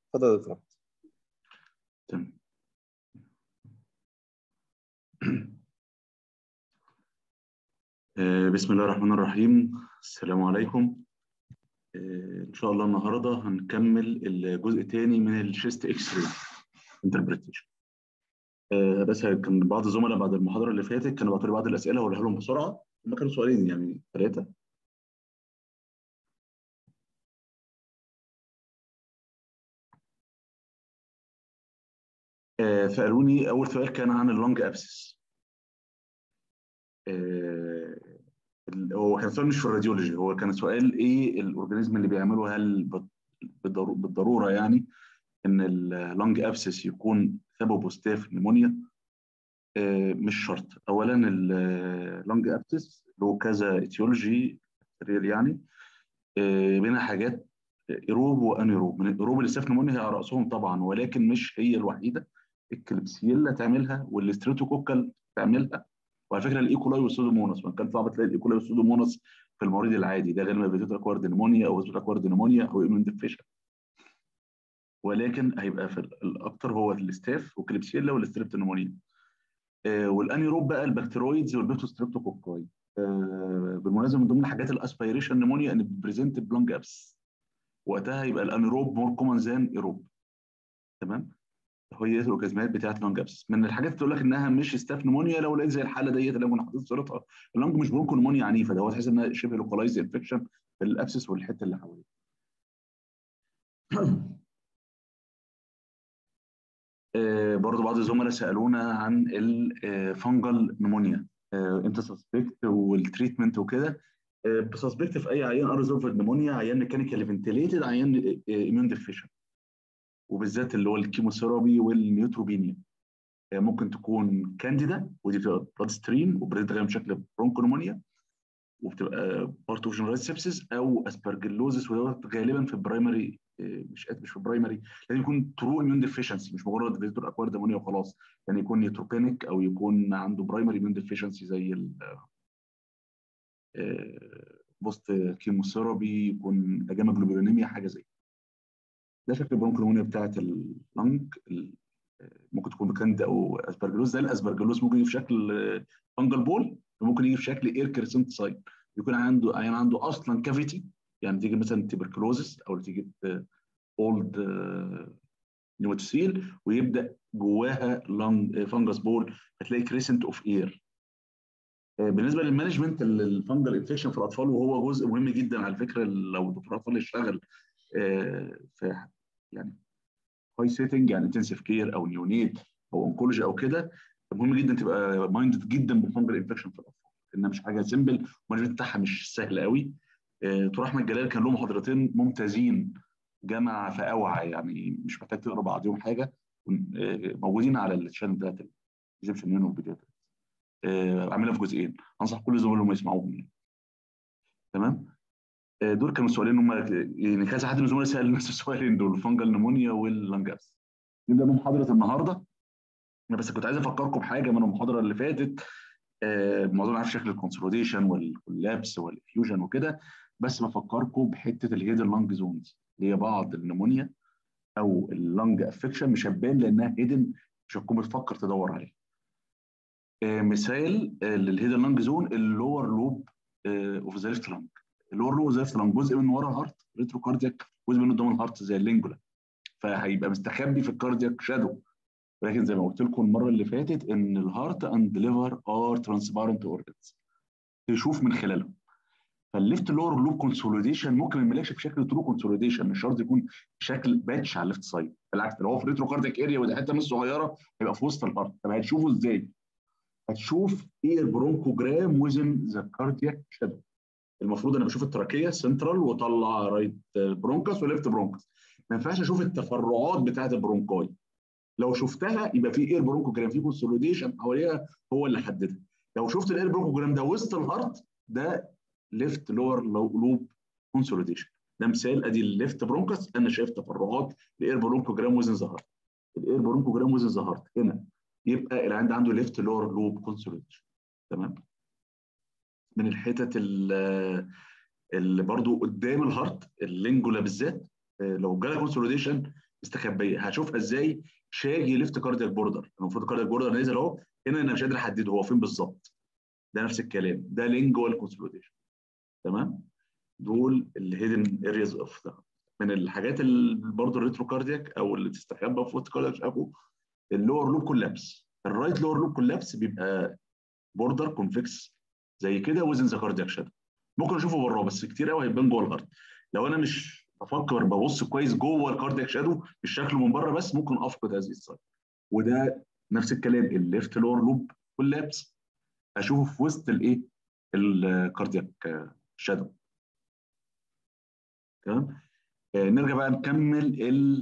اتفضل يا دكتور تمام آه، بسم الله الرحمن الرحيم السلام عليكم آه، ان شاء الله النهارده هنكمل الجزء الثاني من الشيست اكس راي انتربريتيشن بس كان بعض الزملاء بعد المحاضره اللي فاتت كانوا بعتوا لي بعض الاسئله هقولها لهم بسرعه هم كانوا سؤالين يعني ثلاثه آه، سالوني اول سؤال كان عن اللونج ابسس هو كان سؤال مش في الراديولوجي هو كان سؤال ايه الاورجانيزم اللي بيعمله هل بالضرو- بالضروره يعني ان اللونج ابسس يكون سببه ستاف نيمونيا آه، مش شرط اولا اللونج ابسس له كذا اتيولوجي يعني آه، منها حاجات ايروب وانيروب من الايروب اللي ستاف نيمونيا هي على راسهم طبعا ولكن مش هي الوحيده الكليبسيلا تعملها والستريتوكوكال تعملها وعلى فكره الايكولاي والسودوموناس ما كان صعب تلاقي الايكولاي والسودوموناس في المريض العادي ده غالبا بيتوت اكوارد نيمونيا او بيتوت اكوارد نيمونيا او ايمون ديفيشن ولكن هيبقى في الاكثر هو الستاف والكليبسيلا والستريبت نيمونيا آه والانيروب بقى البكتيرويدز والبيتوستريبتوكوكاي آه بالمناسبه من ضمن حاجات الاسبيريشن نيمونيا ان بريزنت بلونج ابس وقتها يبقى الانيروب مور كومن ذان ايروب تمام هي دي الاورجازمات بتاعت لونج ابسس من الحاجات اللي تقول لك انها مش ستاف نمونيا لو لقيت زي الحاله ديت اللي انا حاطط صورتها اللونج مش برونكو نمونيا عنيفه ده هو تحس انها شبه لوكالايز انفكشن في الابسس والحته اللي حواليه آه برضو بعض الزملاء سالونا عن الفنجل نمونيا آه انت سسبكت والتريتمنت وكده آه بسسبكت في اي عيان ارزوفد نمونيا عيان ميكانيكالي فنتليتد عيان ايميون ديفيشن وبالذات اللي هو الكيموثيرابي والنيوتروبينيا ممكن تكون كانديدا ودي بتبقى بلاد ستريم وبتتغير بشكل برونكونومونيا وبتبقى بارت اوف جنرال سيبسيس او اسبرجلوزس ودوت غالبا في البرايمري مش مش في البرايمري لازم يكون ترو اميون ديفيشنسي مش مجرد فيزيتور اكوارد امونيا وخلاص يعني يكون نيوتروبينيك او يكون عنده برايمري اميون ديفيشنسي زي ال بوست كيموثيرابي يكون اجاما جلوبولينيميا حاجه زي ده شكل البرونكونومونيا بتاعت اللنج ممكن تكون كانديدا او اسبرجلوز ده الاسبرجلوز ممكن يجي في شكل فانجل بول وممكن يجي في شكل اير كريسنت سايت يكون عنده عيان عنده اصلا كافيتي يعني تيجي مثلا تبركلوزس او تيجي اولد نيوتسيل ويبدا جواها لانج فانجس بول هتلاقي كريسنت اوف اير بالنسبه للمانجمنت الفانجل انفكشن في الاطفال وهو جزء مهم جدا على فكره لو دكتور اطفال يشتغل في يعني هاي سيتنج يعني انتنسيف كير او نيونيت او انكولوجي او كده مهم جدا تبقى مايندد جدا بالفانجل انفكشن في الاطفال انها مش حاجه سيمبل والمانجمنت بتاعها مش سهل قوي دكتور احمد جلال كان له محاضرتين ممتازين جمع فاوعى يعني مش محتاج تقرا بعضهم حاجه موجودين على الشانل بتاعت الايجيبشن يونو فيديو عاملها في جزئين انصح كل زملائهم يسمعوهم يعني. تمام دول كانوا سؤالين هم يعني كذا حد من الزملاء سال نفس السؤالين دول الفنجل نمونيا واللانجابس نبدا من محاضره النهارده انا بس كنت عايز افكركم بحاجه من المحاضره اللي فاتت آه معظمنا عارف شكل الكونسوليديشن والكولابس والفيوجن وكده بس بفكركم بحته الهيدن لانج زونز اللي هي بعض النمونيا او اللانج افكشن مش هتبان لانها هيدن مش هتكون بتفكر تدور عليها آه مثال آه للهيدن لانج زون اللور لوب اوف ذا ليفت لانج اللور لوب اوف ذا لانج جزء من ورا الهارت ريترو كاردياك جزء منه قدام الهارت زي اللينجولا فهيبقى مستخبي في الكاردياك شادو ولكن زي ما قلت لكم المره اللي فاتت ان الهارت اند ليفر ار ترانسبارنت اورجنز تشوف من خلالهم فالليفت لور لوب كونسوليديشن ممكن ما يملاش بشكل ترو كونسوليديشن مش شرط يكون بشكل باتش على الليفت سايد بالعكس لو هو في ريترو كاردياك اريا ودي حته مش صغيره هيبقى في وسط الهارت طب هتشوفه ازاي؟ هتشوف ايه البرونكوجرام وزن ذا كاردياك شادو المفروض انا بشوف التراكيه سنترال واطلع رايت برونكس وليفت برونكس ما ينفعش اشوف التفرعات بتاعت البرونكاي لو شفتها يبقى في اير برونكوجرام في كونسوليديشن حواليها هو اللي حددها لو شفت الاير برونكوجرام ده وسط الهارت ده ليفت لور لوب كونسوليديشن ده مثال ادي الليفت برونكس انا شايف تفرعات الاير برونكوجرام وزن ذا هارت الاير برونكوجرام وزن ذا هارت هنا يبقى اللي عنده عنده ليفت لور لوب كونسوليديشن تمام من الحتت اللي برضو قدام الهارت اللينجولا بالذات لو جالها كونسوليديشن مستخبيه هشوفها ازاي شاجي ليفت كاردياك بوردر المفروض الكاردياك بوردر نازل اهو هنا انا مش قادر احدده هو فين بالظبط ده نفس الكلام ده لينجوال كونسوليديشن تمام دول الهيدن ارياز اوف من الحاجات اللي برضه الريترو كاردياك او اللي تستخبى في وسط كاردياك شافوا اللور لوب كولابس الرايت لور لوب كولابس بيبقى بوردر كونفكس زي كده وزن ذا كاردياك شادو ممكن اشوفه بره بس كتير قوي هيبان جوه الارض لو انا مش بفكر ببص كويس جوه الكاردياك شادو مش شكله من بره بس ممكن افقد هذه السايد وده نفس الكلام الليفت لور لوب كولابس اشوفه في وسط الايه الكاردياك شادو تمام آه نرجع بقى نكمل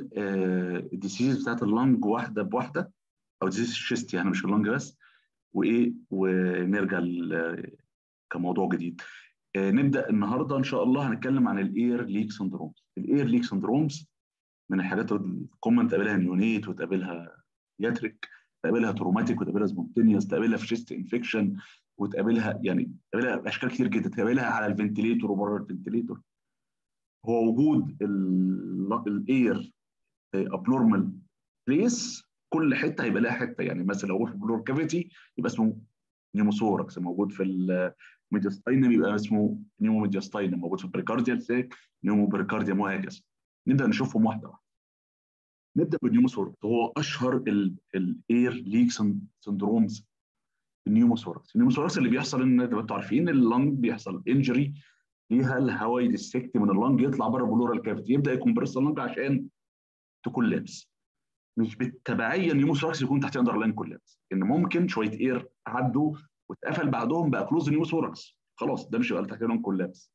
الديسيز بتاعت اللنج واحده بواحده او ديسيز الشيست يعني مش اللنج بس وايه ونرجع كموضوع جديد آه نبدا النهارده ان شاء الله هنتكلم عن الاير ليك سندرومز الاير ليك سندرومز من الحاجات الكومن تقابلها نيونيت وتقابلها ياتريك تقابلها تروماتيك وتقابلها سبونتينيوس تقابلها في شيست انفكشن وتقابلها يعني تقابلها اشكال كتير جدا تقابلها على الفنتليتور وبره الفنتليتور هو وجود الاير ابنورمال بليس كل حته هيبقى لها حته يعني مثلا لو في بلور كافيتي يبقى اسمه نيموثوركس موجود في الميدياستاينم يبقى اسمه نيمو ميدياستاينم موجود في البريكارديال سيك نيمو بريكارديوم وهكذا نبدا نشوفهم واحده واحده نبدا بالنيوموثوركس هو اشهر الاير ليك سندرومز النيوموثوركس النيوموثوركس اللي بيحصل ان انتوا عارفين اللنج بيحصل انجري ليها الهواء يدسكت من اللنج يطلع بره بلورال كافيتي يبدا يكمبرس اللنج عشان تكون لابس مش بالتبعيه النيوموثوركس يكون تحت اندرلاين كولابس ان ممكن شويه اير عدوا واتقفل بعدهم بقى كلوز نيوموثوركس خلاص ده مش هيبقى تحت اندرلاين كولابس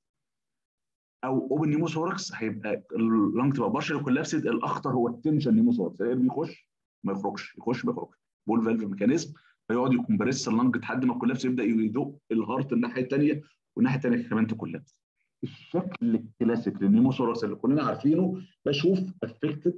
او اوبن نيوموثوركس هيبقى اللنج تبقى بارشل كولابسد الاخطر هو التنشن نيوموثوركس الاير بيخش ما يخرجش يخش ما يخرجش بول فالف ميكانيزم فيقعد يكمبرس اللنج لحد ما الكولابس يبدا يدق الهارت الناحيه الثانيه والناحيه الثانيه كمان تكولابس الشكل الكلاسيك للنيموثوركس اللي كلنا عارفينه بشوف افكتد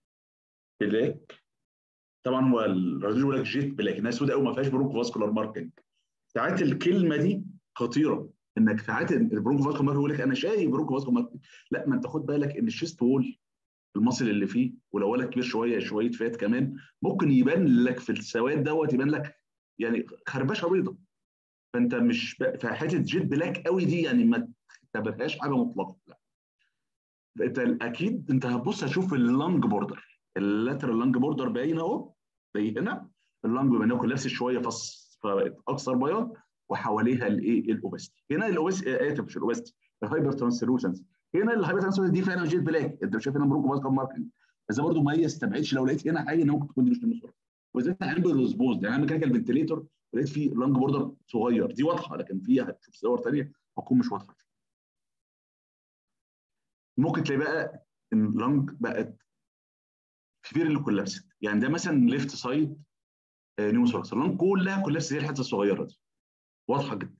بلاك طبعا هو الراديو يقول لك جيت بلاك انها سوداء قوي ما فيهاش برونكو فاسكولار ماركنج ساعات الكلمه دي خطيره انك ساعات البرونكو فاسكولار ماركنج يقول لك انا شايف برونكو فاسكولار ماركنج لا ما انت خد بالك ان الشيست وول المصل اللي فيه ولو ولك كبير شويه شويه فات كمان ممكن يبان لك في السواد دوت يبان لك يعني خربشه بيضه فانت مش في حته جيت بلاك قوي دي يعني ما تعتبرهاش حاجه مطلقه لا انت اكيد انت هتبص هتشوف اللانج بوردر اللاترال لانج بوردر باين اهو زي هنا اللانج بما انه كولابس شويه فص فبقت اكثر بياض وحواليها الايه الاوبستي هنا الاوبستي اسف مش الاوبستي الهايبر ترانسلوسنس هنا الهايبر ترانسلوسنس دي فعلا جيت بلاك انت شايف هنا بروكو فاسكال ماركنج بس برضه ما يستبعدش لو لقيت هنا حاجه ان ممكن تكون دي مش نيموثوركس وزيت عند الريسبوز يعني انا ميكانيكال فنتليتور لقيت فيه لانج بوردر صغير دي واضحه لكن في هتشوف صور ثانيه هتكون مش واضحه ممكن تلاقي بقى ان اللنج بقت كبير اللي كولابست يعني ده مثلا ليفت سايد نيوموثوركس اللنج كلها كولابس زي الحته الصغيره دي واضحه جدا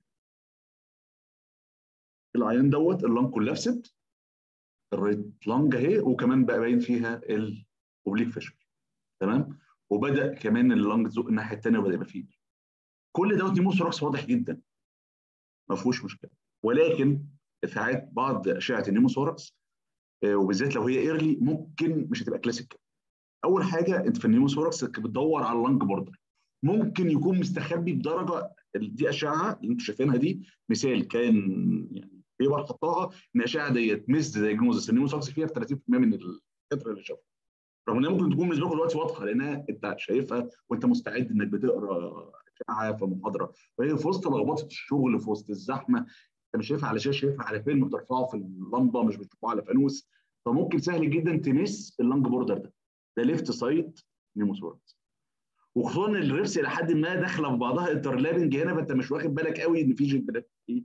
العيان دوت اللنج كولابست الرايت لانج اهي وكمان بقى باين فيها الاوبليك فيشر تمام وبدا كمان اللنج تزق الناحيه الثانيه وبدا يبقى فيه كل دوت نيموثوركس واضح جدا ما فيهوش مشكله ولكن ساعات بعض اشعه النيموثوركس وبالذات لو هي ايرلي ممكن مش هتبقى كلاسيك اول حاجه انت في النيموثوركس بتدور على اللنج بوردر ممكن يكون مستخبي بدرجه دي اشعه اللي انتم شايفينها دي مثال كان يعني بيبر حطها ان الاشعه ديت ميس دايجنوزس النيموثوركس فيها في 30% من الكتر اللي شافها رغم انها ممكن تكون بالنسبه لكم دلوقتي واضحه لانها انت شايفها وانت مستعد انك بتقرا اشعه في محاضره وهي في وسط لخبطه الشغل في وسط الزحمه انت مش شايفها على شاشه شايفها على فيلم بترفعه في اللمبه مش بتشوفه على فانوس فممكن سهل جدا تمس اللنج بوردر ده ده ليفت سايد نيموثوركس وخصوصا ان الريبس الى حد ما داخله في بعضها انترلابنج هنا فانت مش واخد بالك قوي ان في جيب ايه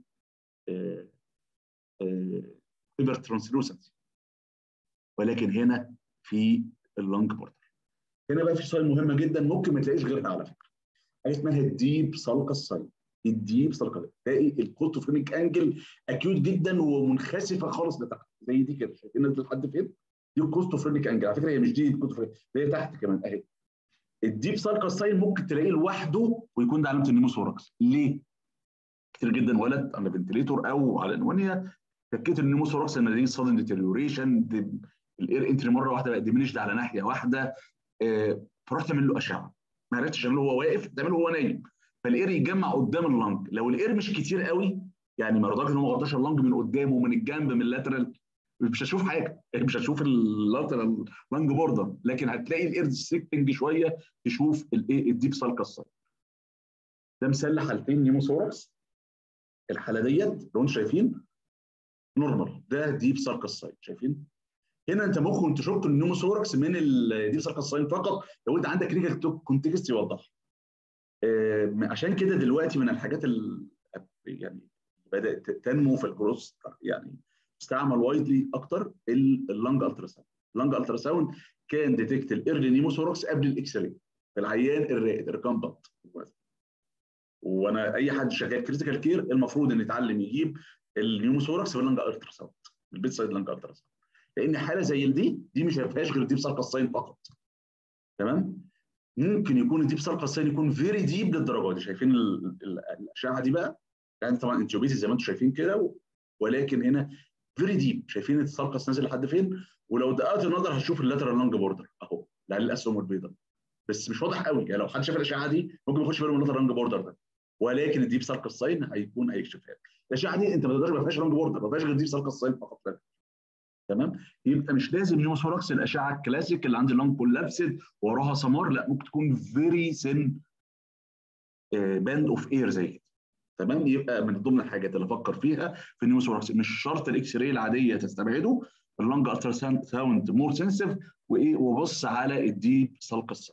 هايبر ترانسلوسنسي ولكن هنا في اللنج بوردر هنا بقى في سؤال مهمه جدا ممكن ما تلاقيش غيرها على فكره حاجه اسمها الديب سالكس سايد الديب سالكس تلاقي الكوتوفرينيك انجل اكيوت جدا ومنخسفه خالص لتحت زي دي كده شايفين نزلت لحد فين؟ دي الكوستوفرينيك انجل على فكره هي مش دي الكوستوفرينيك هي تحت كمان اهي الديب سالكس سايد ممكن تلاقيه لوحده ويكون ده علامه النيموثوركس ليه؟ كتير جدا ولد على فنتليتور او على انوانيا شكيت النيموثوركس ان دي سادن ديتيريوريشن الاير انتري مره واحده بقى ديمينشد على ناحيه واحده آه فروح تعمل له اشعه ما عرفتش تعمله وهو واقف تعمله وهو نايم فالاير يتجمع قدام اللنج لو الاير مش كتير قوي يعني ما رضاش ان هو ما غطاش اللنج من قدام ومن الجنب من اللاترال مش هتشوف حاجه يعني مش هتشوف اللاترال لانج بوردر لكن هتلاقي الاير سيكتنج شويه تشوف الايه الديب سالكس ده مثال لحالتين نيموثوركس الحاله ديت لو انتم شايفين نورمال ده ديب سالكس ساين شايفين هنا انت ممكن تشك النيموثوركس من الديب سالكس ساين فقط لو انت عندك ريجل كونتكست يوضح آه عشان كده دلوقتي من الحاجات اللي يعني بدات تنمو في الجروس يعني استعمل وايدلي اكتر اللنج الترا ساوند اللنج الترا ساوند كان ديتكت الايرلي نيموثوركس قبل الاكس راي في العيان الرائد الريكامبنت وانا اي حد شغال كريتيكال كير المفروض ان يتعلم يجيب النيوموثوركس في اللنج الترا ساوند البيت سايد لنج الترا ساوند لان حاله زي دي دي مش هيفيهاش غير ديب سالكس ساين فقط تمام ممكن يكون الديب سالكس ساين يكون فيري ديب للدرجه دي شايفين الاشعه دي بقى يعني طبعا انتوبيتي زي ما انتم شايفين كده ولكن هنا فيري ديب شايفين السالكس نازل لحد فين ولو دققت النظر هتشوف اللاترال لانج بوردر اهو اللي عليه الاسهم البيضاء بس مش واضح قوي يعني لو حد شاف الاشعه دي ممكن ما ياخدش باله من اللاترال لانج بوردر ده ولكن الديب سالكس ساين هيكون هيكشفها لك الاشعه دي انت ما تقدرش ما فيهاش لانج بوردر ما فيهاش غير ديب سالكس ساين فقط لا تمام يبقى مش لازم نيوموثوركس الاشعه الكلاسيك اللي عندي لانج كولابسد وراها سمار لا ممكن تكون فيري سن باند اوف اير زي كده تمام يبقى من ضمن الحاجات اللي افكر فيها في النيوموثوركس مش شرط الاكس راي العاديه تستبعده اللانج الترا ساوند مور سنسيف وايه وبص على الديب سالكس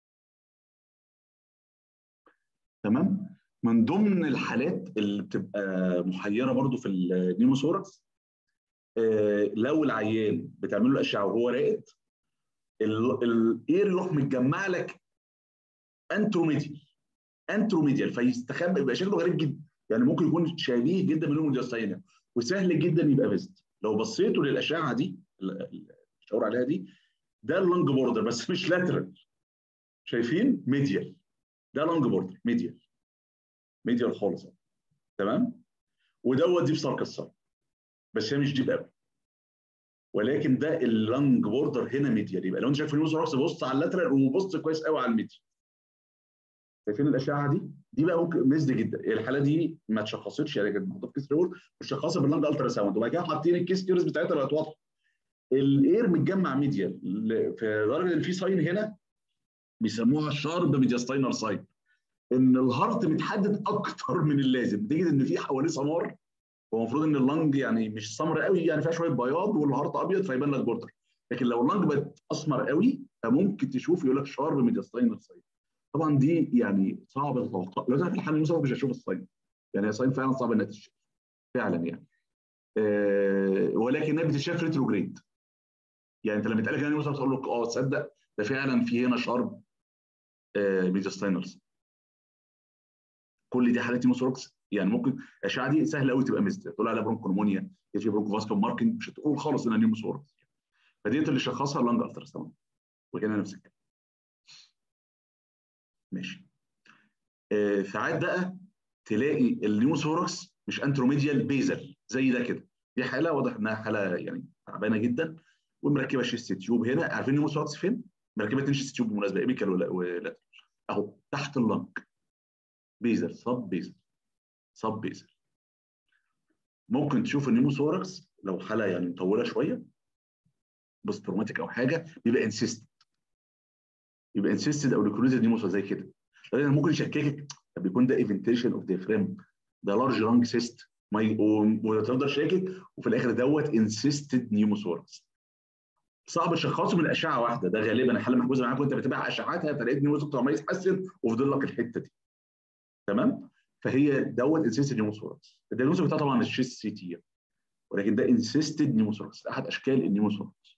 تمام من ضمن الحالات اللي بتبقى محيره برضو في النيوموثوركس آه لو العيان بتعمل له اشعه وهو راقد الاير يروح متجمع لك انتروميديال انتروميديال فيستخبى يبقى شكله غريب جدا يعني ممكن يكون شبيه جدا بالنيومودياستاينا وسهل جدا يبقى فيزت لو بصيتوا للاشعه دي الشاور عليها دي ده اللونج بوردر بس مش لاترال شايفين ميديال ده لونج بوردر ميديال ميديال خالص تمام ودوت ديب ساركس بس هي مش ديب قوي ولكن ده اللانج بوردر هنا ميديال يبقى لو انت شايف النيوز روكس بص على اللاترال وبص كويس قوي على الميديال شايفين الاشعه دي دي بقى ممكن مزد جدا الحاله دي ما اتشخصتش يعني كانت محطوطه في كيس ريورد متشخصه باللانج الترا ساوند وبعد كده حاطين الكيس كيرز بتاعتها اللي واضحه الاير متجمع ميديال في درجه ان في ساين هنا بيسموها شارب ميدياستاينر ساين ان الهارت متحدد اكتر من اللازم نتيجه ان في حواليه سمار هو المفروض ان اللنج يعني مش سمر قوي يعني فيها شويه بياض والهارت ابيض فيبان لك بوردر لكن لو اللنج بقت اسمر قوي فممكن تشوف يقول لك شارب ميدياستاينر ساين طبعا دي يعني صعب التوقع لو في الحاله المسبب مش هشوف الساين يعني الساين فعلا صعب انها تتشاف فعلا يعني أه ولكنها بتتشاف ريتروجريد يعني انت لما يتقال لك يعني تقول لك اه تصدق ده فعلا في هنا شارب أه ميدياستاينرز كل دي حالات هيموثوركس يعني ممكن الاشعه دي سهله قوي تبقى ميزه تقول عليها برونكونمونيا في برونكو فاسكو ماركينج مش هتقول خالص انها نيموثوركس فديت اللي شخصها اللانج الترا ساوند وهنا نفس الكلام ماشي آه ساعات بقى تلاقي النيموثوركس مش انتروميديال بيزل زي ده كده دي حاله واضح انها حاله يعني تعبانه جدا ومركبه شيست تيوب هنا عارفين النيموثوركس فين؟ مركبه اتنين شيست تيوب بالمناسبه ايبيكال ولا اهو تحت اللنج بيزل صب بيزل صب بيزل ممكن تشوف النيموثوركس لو حاله يعني مطوله شويه بوست تروماتيك او حاجه بيبقى انسيست يبقى انسيستد او ريكروزد نيموثوركس زي كده لان ممكن يشككك طب بيكون ده ايفنتيشن اوف ديفرام ده لارج لانج سيست وتفضل شاكك وفي الاخر دوت انسيستد نيموثوركس صعب تشخصه من اشعه واحده ده غالبا الحاله محجوزه معاك وانت بتتابع اشعاتها فلقيت نيموثوركس عمال يتحسن وفضل لك الحته دي تمام فهي دوت انسيستد نيموثوركس الدياجنوستيك بتاعها طبعا الشيست سي تي ولكن ده انسيستد نيموثوركس احد اشكال النيموثوركس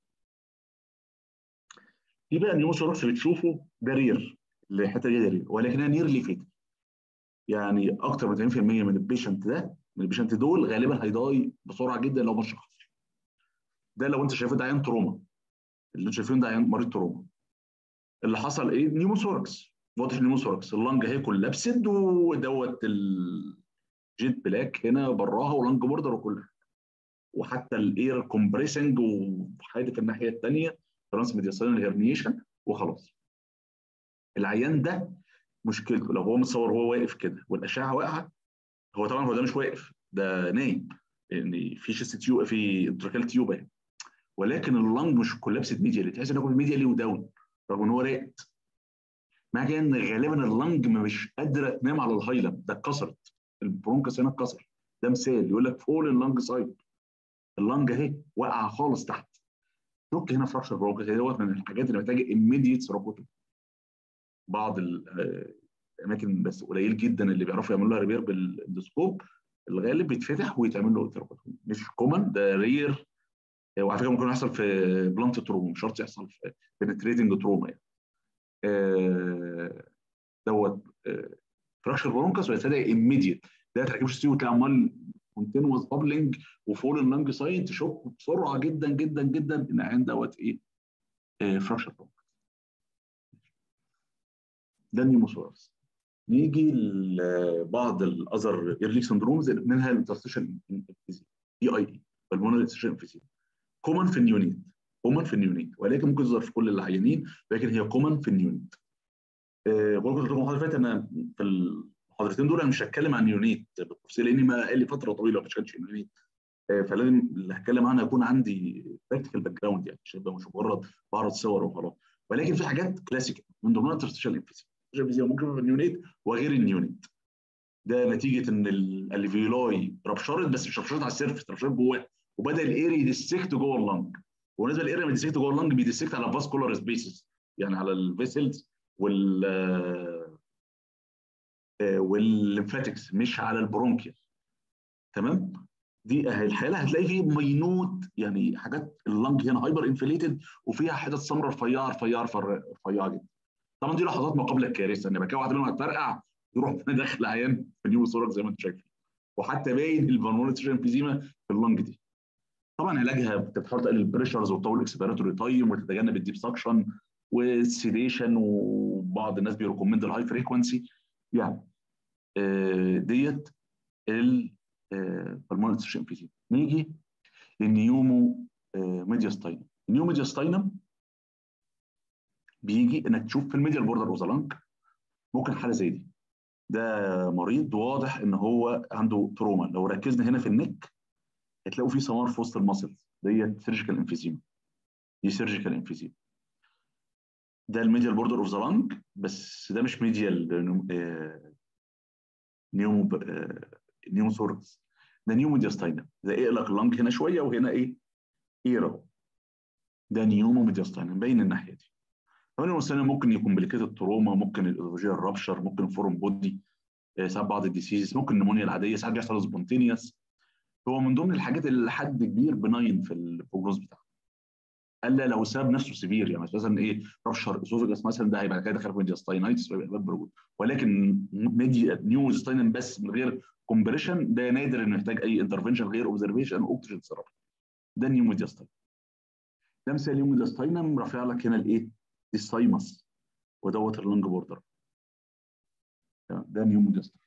في بقى النيموثوركس بتشوفه ده رير الحته دي ده رير ولكنها نيرلي فيتال يعني اكتر من 80% من البيشنت ده من البيشنت دول غالبا هيضاي بسرعه جدا لو ما شخصش ده لو انت شايفه ده عيان تروما اللي انت شايفينه ده عيان مريض تروما اللي حصل ايه نيموثوركس واضح النيموثوركس اللنج اهي كولابسد ودوت الجيت بلاك هنا براها ولنج بوردر وكل وحتى الاير كومبريسنج وحادف الناحيه الثانيه ترانس ميدياسينال هيرنيشن وخلاص العيان ده مشكلته لو هو متصور وهو واقف كده والاشعه واقعه هو طبعا هو ده مش واقف ده نايم يعني في شيست تيوب في تراكال تيوب اهي ولكن اللنج مش كولابسد ميديالي تحس ان هو ميديالي وداون رغم ان هو راقد معنى ان غالبا اللنج مش قادره تنام على الهايلاند ده اتكسرت البرونكس هنا اتكسر ده مثال يقول لك فول اللنج سايد اللنج اهي واقعه خالص تحت شوك هنا فراكشر برونكس دوت من الحاجات اللي محتاجه immediate سيروبوتومي بعض الاماكن بس قليل جدا اللي بيعرفوا يعملوا لها ريبير بالاندوسكوب الغالب بيتفتح ويتعمل له سيروبوتومي مش كومن ده رير وعلى فكره ممكن يحصل في بلانت تروما مش شرط يحصل في بنتريتنج تروما يعني دوت فراكشر برونكس ويبتدي immediate ده تركيبش سي وتلاقي عمال كونتينوس بابلنج وفول اللنج سايد تشك بسرعه جدا جدا جدا ان عين دوت ايه فراكشر برونكس ده النيموثوركس نيجي لبعض الاذر ايرليك سندرومز منها الانترستيشن انفيزيم اي اي اي بالمونال انترستيشن انفيزيم كومن في النيونيت كومن في النيونيت ولكن ممكن تظهر في كل العيانين لكن هي كومن في النيونيت أه برضه قلت لكم المحاضره اللي فاتت انا في المحاضرتين دول انا مش هتكلم عن نيونيت بالتفصيل لاني ما بقالي فتره طويله ما بشتغلش نيونيت أه فلازم اللي هتكلم عنها يكون عندي براكتيكال باك جراوند يعني مش مش مجرد بعرض صور وخلاص ولكن في حاجات كلاسيك من ضمنها انترستيشن انفيزيم الانفيزيم ممكن في النيونيت وغير النيونيت ده نتيجه ان الالفيولاي ربشرت بس مش ربشرت على السيرفس ربشرت جواه وبدا الاير يديسكت جوه اللنج وبالنسبه للاير يديسكت جوه اللنج بيديسكت على فاسكولار سبيسز يعني على الفيسلز وال والليمفاتكس مش على البرونكيال تمام دي اهي الحاله هتلاقي فيه مينوت يعني حاجات اللنج هنا هايبر انفليتد وفيها حتت سمراء رفيعه رفيعه رفيعه جدا طبعا دي لحظات ما قبل الكارثه ان بقى واحد منهم هتفرقع يروح داخل عيان في نيو ثورك زي ما انتم شايفين وحتى باين الفالمونيتري انفيزيما في اللنج دي طبعا علاجها بتحاول تقلل البريشرز وتطول الاكسبيراتوري تايم وتتجنب الديب سكشن والسيديشن وبعض الناس بيريكومند الهاي فريكونسي يعني آه ديت البلمونيتري انفيزيما نيجي للنيومو آه ميدياستاينم النيومو ميدياستاينم بيجي انك تشوف في الميديال بوردر اوف ذا لانج ممكن حاله زي دي ده مريض واضح ان هو عنده تروما لو ركزنا هنا في النك هتلاقوا في سمار في وسط المسل ديت سيرجيكال انفيزيما دي سيرجيكال انفيزيما ده الميديال بوردر اوف ذا لانج بس ده مش ميديال نيومو نيومو ثوركس ده نيومو دياستاينم ده اقلق اللانج هنا شويه وهنا ايه ايرا ده نيومو ميدياستاينم باين الناحيه دي كمان المستنى ممكن يكون بليكيتد تروما ممكن الايدروجيا الرابشر ممكن فورم بودي ساعات بعض الديسيز ممكن النمونيا العاديه ساعات بيحصل سبونتينيوس هو من ضمن الحاجات اللي لحد كبير بناين في البروجنوز بتاعه الا لو ساب نفسه سيفير يعني مثلا ايه رابشر اسوفيجاس مثلا ده هيبقى كده داخل في ميدياستاينايتس ويبقى برجود ولكن ميديا نيوزستاينم بس من غير كومبريشن ده نادر انه يحتاج اي انترفنشن غير اوبزرفيشن اوكسجين ثيرابي ده نيو ميدياستاينم ده مثال نيو ميدياستاينم رافع لك هنا الايه السايمس ودوت اللونج بوردر ده نيو ميدياستاينم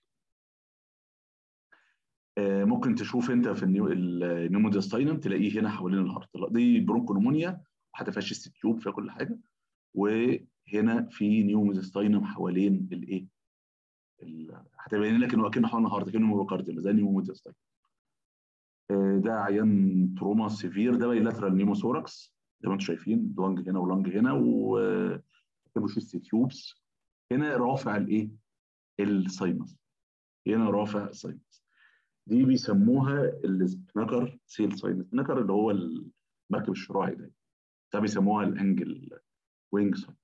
آه ممكن تشوف انت في النيو النيوموديستاينم تلاقيه هنا حوالين الهارت دي برونكونومونيا وحتى فيها شيست تيوب فيها كل حاجه وهنا في نيوموديستاينم حوالين الايه هتبين لك انه اكنه حوالين الهارت كانه ميوكارديوم ده نيوموديستاينم آه ده عيان تروما سيفير ده بايلاترال نيموثوركس زي ما انتم شايفين لانج هنا ولانج هنا و شيست تيوبس هنا رافع الايه الساينس هنا رافع الساينس دي بيسموها السبنكر سيل ساين السبنكر اللي هو المركب الشراعي ده ده بيسموها الانجل وينج ساين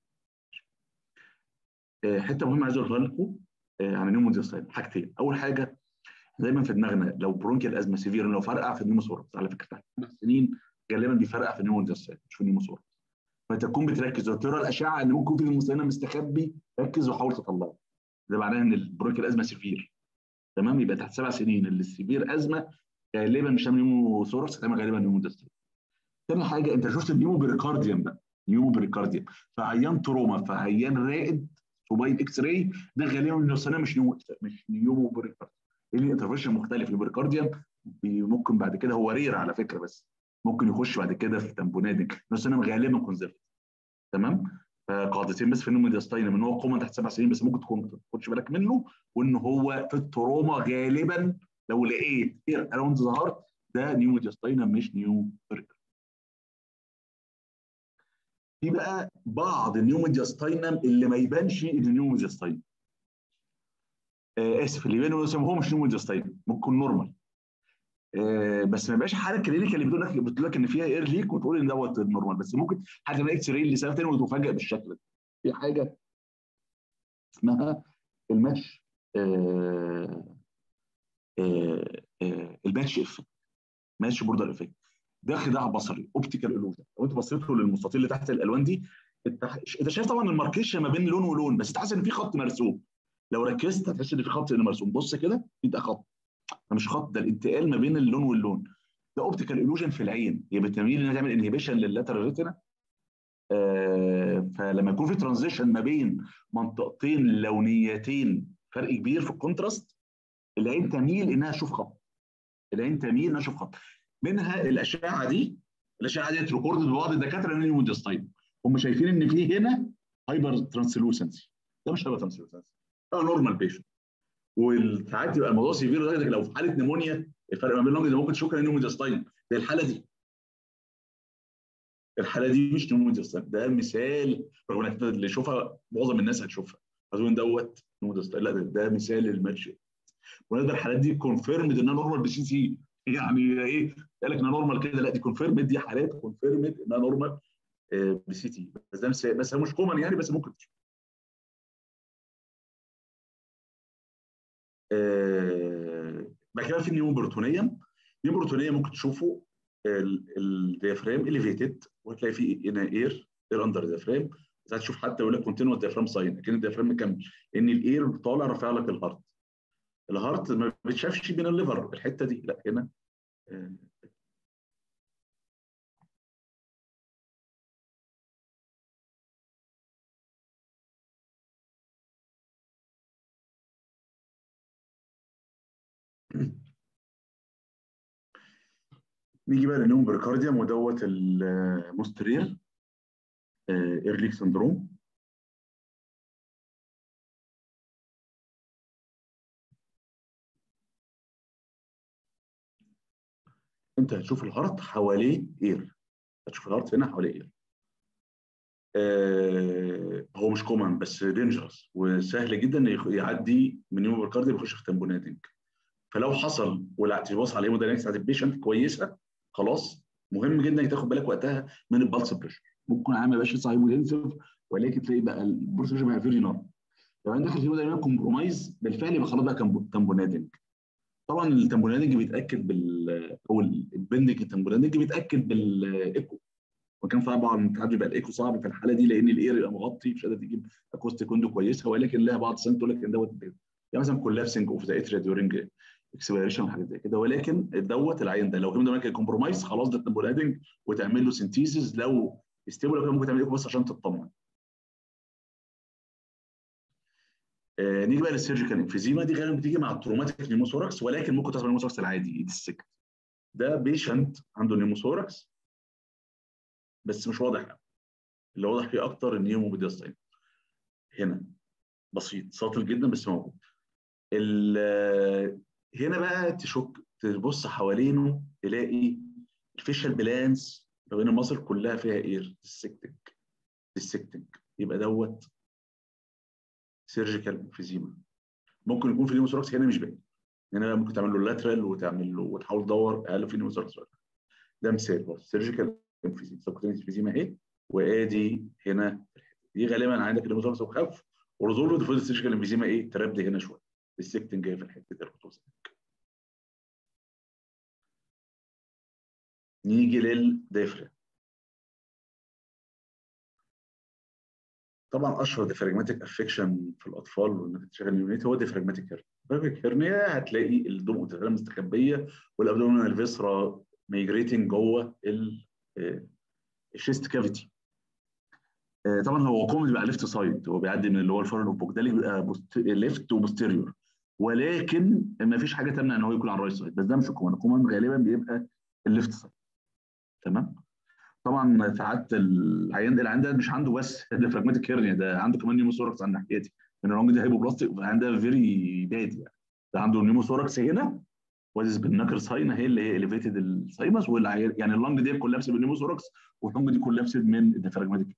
حته مهمه عايز اقولها لكم عن النيوموديستاين حاجتين اول حاجه دايما في دماغنا لو برونكيال ازمه سيفير لو فرقع في النيموثوركس على فكره تحت خمس سنين غالبا بيفرقع في النيوموديستاين مش في النيموثوركس فانت تكون بتركز وترى الاشعه ان ممكن في المستنى مستخبي ركز وحاول تطلعه ده معناه ان البرونكيال ازمه سيفير تمام يبقى تحت سبع سنين اللي السيفير ازمه غالبا مش هتعمل نيمو ثوركس هتعمل غالبا نيمو دستري. تاني حاجه انت شفت النيمو بريكارديوم بقى نيمو بريكارديوم فعيان تروما فعيان راقد موبايل اكس راي ده غالبا النيوسانا مش نيمو مش نيمو بريكارديوم لان الانترفيشن مختلف البريكارديوم ممكن بعد كده هو رير على فكره بس ممكن يخش بعد كده في تمبونادنج نوسينم غالبا كونزرف تمام قاعدتين بس في النوم ميدياستاينم ان هو كومن تحت سبع سنين بس ممكن تكون ما تاخدش بالك منه وان هو في التروما غالبا لو لقيت اير اراوند ذا هارت ده نيو ميدياستاينم مش نيو برجر في بقى بعض النيو ميدياستاينم اللي ما يبانش ان نيو ميدياستاينم آه اسف اللي يبان هو مش نيو ميدياستاينم ممكن نورمال آه بس ما يبقاش حاله كلينيكال اللي بتقول لك بتقول لك ان فيها اير ليك وتقول ان دوت نورمال بس ممكن حاجه من اكس راي لسبب تاني وتفاجئ بالشكل ده في حاجه اسمها الماتش آه آه آه الماتش افكت ماتش بوردر افكت ده خداع بصري اوبتيكال الوجن لو انت بصيت له للمستطيل اللي تحت الالوان دي انت انت شايف طبعا الماركيشن ما بين لون ولون بس تحس ان في خط مرسوم لو ركزت هتحس ان في خط مرسوم بص كده ده خط ده مش خط ده الانتقال ما بين اللون واللون ده اوبتيكال الوجن في العين هي بتميل انها تعمل انهبيشن لللاترال ريتنا آه فلما يكون في ترانزيشن ما بين منطقتين لونيتين فرق كبير في الكونتراست العين تميل انها تشوف خط العين تميل انها تشوف خط منها الاشعه دي الاشعه دي ريكوردد ببعض الدكاتره من المودستاين هم شايفين ان في هنا هايبر ترانسلوسنسي ده مش هايبر ترانسلوسنسي ده نورمال بيشنت وساعات يبقى الموضوع سيفير لدرجه لو في حاله نيمونيا الفرق ما بين اللونج ده ممكن تشوف ان مودستاين زي الحاله دي الحاله دي مش نمودستاين ده مثال رغم انك اللي يشوفها معظم الناس هتشوفها هتقول دوت نمودستاين لا ده, ده مثال للماتش ونقدر الحالات دي كونفيرمد انها نورمال بسي سي يعني ايه قال لك انها نورمال كده لا دي كونفيرمد دي حالات كونفيرمد انها نورمال بسي تي بس ده مثال بس هو مش كومن يعني بس ممكن تشوف آه بعد كده في النيو بروتونيوم النيو بروتونيوم ممكن تشوفه الديافرام اليفيتد وهتلاقي فيه هنا اير اير اندر ديافرام ساعات تشوف حتى يقول لك كونتينوس ديافرام ساين لكن الديافرام مكمل ان الاير طالع رافع لك الهارت الهارت ما بتشافش بين الليفر الحته دي لا هنا نيجي بقى للنوم بريكارديوم ودوت المسترير ايرليك سندروم انت هتشوف الهارت حواليه اير هتشوف الهارت هنا حواليه اير آه هو مش كومن بس دينجرس وسهل جدا يعدي من نيوم بريكارديوم يخش في تمبوناتنج فلو حصل والاعتباص على ايموداينكس بتاعت البيشنت كويسه خلاص مهم جدا انك تاخد بالك وقتها من البلس بريشر ممكن عام ما يبقاش صحيح مودنسيف ولكن تلاقي بقى البلس بريشر بقى فيري نار لو انا داخل في هيمودايناميك كومبرومايز بالفعل يبقى خلاص بقى تمبونادنج طبعا التمبونادنج بيتاكد بال او البندنج التمبونادنج بيتاكد بالايكو وكان طبعا ساعات بيبقى الايكو صعب في الحاله دي لان الاير يبقى مغطي مش قادر تجيب اكوستيك ويندو كويسه ولكن لها بعض السنين تقول لك ان دوت يعني مثلا كولابسنج اوف ذا اتريا ديورنج اكسبيريشن وحاجات زي كده ولكن دوت العين ده لو هيمودايناميك كومبرومايز خلاص ده تمبونادنج وتعمل له سنتيزز لو ستيبل ممكن تعمل ايكو بس عشان تطمن آه نيجي بقى للسيرجيكال انفيزيما دي غالبا بتيجي مع التروماتيك نيموثوركس ولكن ممكن تحصل نيموثوركس العادي يتسكت ده بيشنت عنده نيموثوركس بس مش واضح اللي واضح فيه اكتر النيومو ميدياستاين هنا بسيط ساطل جدا بس موجود هنا بقى تشك تبص حوالينه تلاقي الفيشال بلانس ما بين المصل كلها فيها اير ديسكتنج ديسكتنج يبقى دوت سيرجيكال انفيزيما ممكن يكون في نيموثوركس هنا مش باين هنا ممكن تعمل له لاترال وتعمل له وتحاول تدور اقل في نيموثوركس ده مثال برضه سيرجيكال انفيزيما سبكوتينيوس انفيزيما اهي وادي هنا دي غالبا عندك نيموثوركس وخف وريزولفد المفروض السيرجيكال انفيزيما ايه ترابد هنا شويه السكتنج جايه في الحته دي نيجي للديفرا طبعا اشهر ديفراجماتيك افكشن في الاطفال وانك تشغل يونيت هو ديفراجماتيك هيرنيا ديفراجماتيك هيرنيا هتلاقي الدم متغيره مستخبيه والابدومينال فيسرا ميجريتنج جوه الشيست كافيتي طبعا هو كومن بيبقى ليفت سايد هو بيعدي من اللي هو الفورن اوف بيبقى ليفت وبوستيريور ولكن ما فيش حاجه تمنع ان هو يكون على الرايت سايد بس ده مش الكومن الكومن غالبا بيبقى الليفت سايد تمام طبعا ساعات العيان ده العيان ده مش عنده بس ديفراجماتيك هيرنيا ده عنده كمان نيموثوركس على الناحيه دي لان الرونج دي هايبوبلاستيك العيان ده فيري باد يعني ده عنده نيموثوركس هنا وازس بالنكر ساين هي اللي هي اليفيتد السايمس والعيان يعني اللنج دي كولابس بالنيموثوركس واللنج دي كولابس من الديفراجماتيك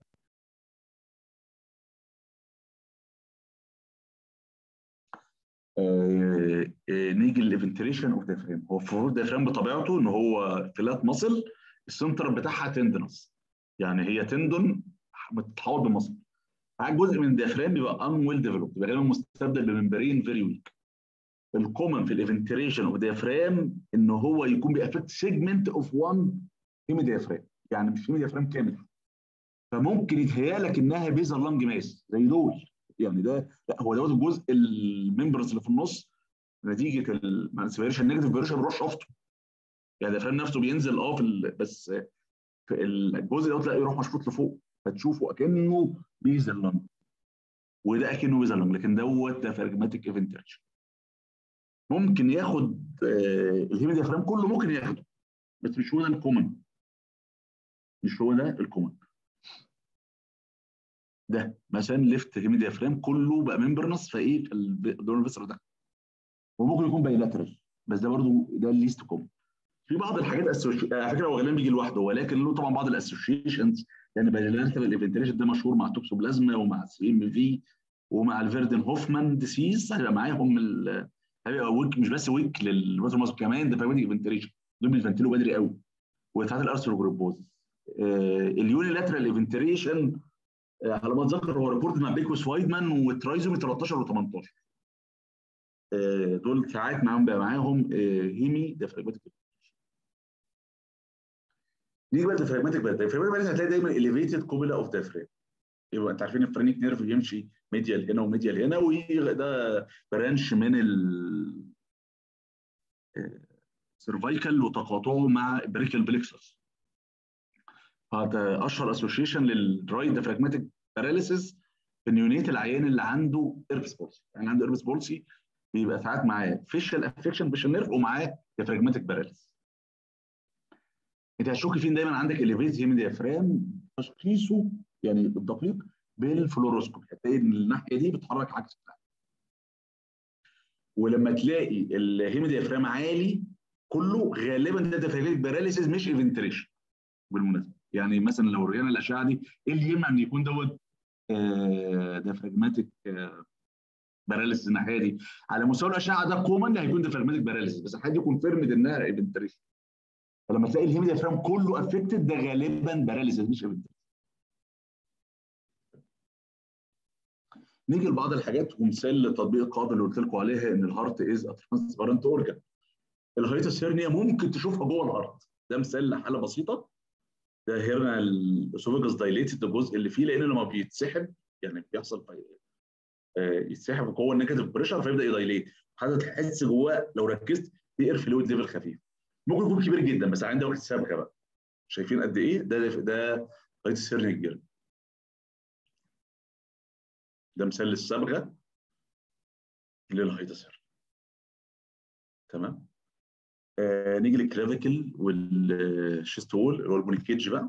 آه آه نيجي للفنتريشن اوف ديفرام هو المفروض ديفرام بطبيعته ان هو فلات ماسل السنتر بتاعها تندنس يعني هي تندون بتتحول بمصل جزء من الديافرام بيبقى ان ويل ديفلوب بيبقى غالبا مستبدل بممبرين فيري ويك الكومن في الايفنتريشن اوف ديافرام ان هو يكون بيأفكت سيجمنت اوف وان هيمي ديافرام يعني مش هيمي ديافرام كامل فممكن يتهيأ لك انها بيزر لانج ماس زي دول يعني ده لا هو دوت الجزء الممبرز اللي في النص نتيجه الانسبيريشن نيجاتيف بيرشر بيروح شفطه يعني الديافرام نفسه بينزل اه في بس في الجزء دوت لا يروح مشفوط لفوق فتشوفه اكنه بيزل لانج وده اكنه بيزل لانج لكن دوت ديافراجماتيك ايفنتريشن ممكن ياخد آه الهيمي ديافرام كله ممكن ياخده بس مش هو ده الكومن مش هو ده الكومن ده مثلا ليفت هيمي ديافرام كله بقى ممبرنس فايه الدور الفيسر ده وممكن يكون بايلاترال بس ده برضو ده الليست كومن في بعض الحاجات أسوشي... على فكره هو غالبا بيجي لوحده ولكن له طبعا بعض الاسوشيشنز يعني بايلاترال ايفنتريشن ده مشهور مع التوكسوبلازما ومع السي ام في ومع الفيردن هوفمان ديسيز هيبقى معاهم ال... هيبقى ويك مش بس ويك للروتر كمان ده فايبريك ايفنتريشن دول بيفنتلوا بدري قوي وساعات الارثروجروبوز آه اليوني لاترال ايفنتريشن آه على ما اتذكر هو ريبورت مع بيكوس وايدمان وترايزومي 13 و18 آه دول ساعات معاهم بقى معاهم هيمي ديفراجماتيك نيجي بقى للفراجماتيك بقى الفراجماتيك هتلاقي دايما اليفيتد كوبيلا اوف ديافرام يبقى انت عارفين الفرينيك نيرف بيمشي ميديال هنا وميديال هنا وده برانش من ال سيرفايكال وتقاطعه مع بريكال بليكسس هذا اشهر اسوشيشن للرايت ديافراجماتيك باراليسيس في النيونيت العيان اللي عنده ايربس بولسي يعني عنده ايربس بولسي بيبقى ساعات معاه فيشل افكشن فيشل نيرف ومعاه ديافراجماتيك باراليسيس انت هتشوفي فين دايما عندك اليفيت هيمي ديافرام تشخيصه يعني الدقيق بالفلوروسكوب هتلاقي ان الناحيه دي بتتحرك عكس بتاعها ولما تلاقي الهيمي ديافرام عالي كله غالبا ده ديافراجماتيك باراليسيس مش ايفنتريشن بالمناسبه يعني مثلا لو رجعنا الاشعه دي ايه اللي يمنع ان يكون دوت آه ديافراجماتيك آه باراليسيس الناحيه دي على مستوى الاشعه ده كومن هيكون ديافراجماتيك باراليسيس بس الحاجه دي كونفيرمد انها ايفنتريشن فلما تلاقي الهيمي ديافرام كله افكتد ده غالبا باراليسيس مش ايفنتريشن نيجي لبعض الحاجات ومثال لتطبيق القاعده اللي قلت لكم عليها ان الهارت از ترانسبارنت اورجان الهايتس هيرنيا ممكن تشوفها جوه الهارت ده مثال لحاله بسيطه ده هيرنا الاسوفيجاس دايليتد الجزء اللي فيه لان لما بيتسحب يعني بيحصل آه يتسحب جوه النيجاتيف بريشر فيبدا يدايليت حاجه تحس جواه لو ركزت في اير فلويد ليفل خفيف ممكن يكون كبير جدا بس عندي وقت سابقه بقى شايفين قد ايه ده ده هايتس هيرنيا كبير ده مثال للصبغه للهايتس تمام آه نيجي للكلافيكل والشيستول اللي هو البونيكيج بقى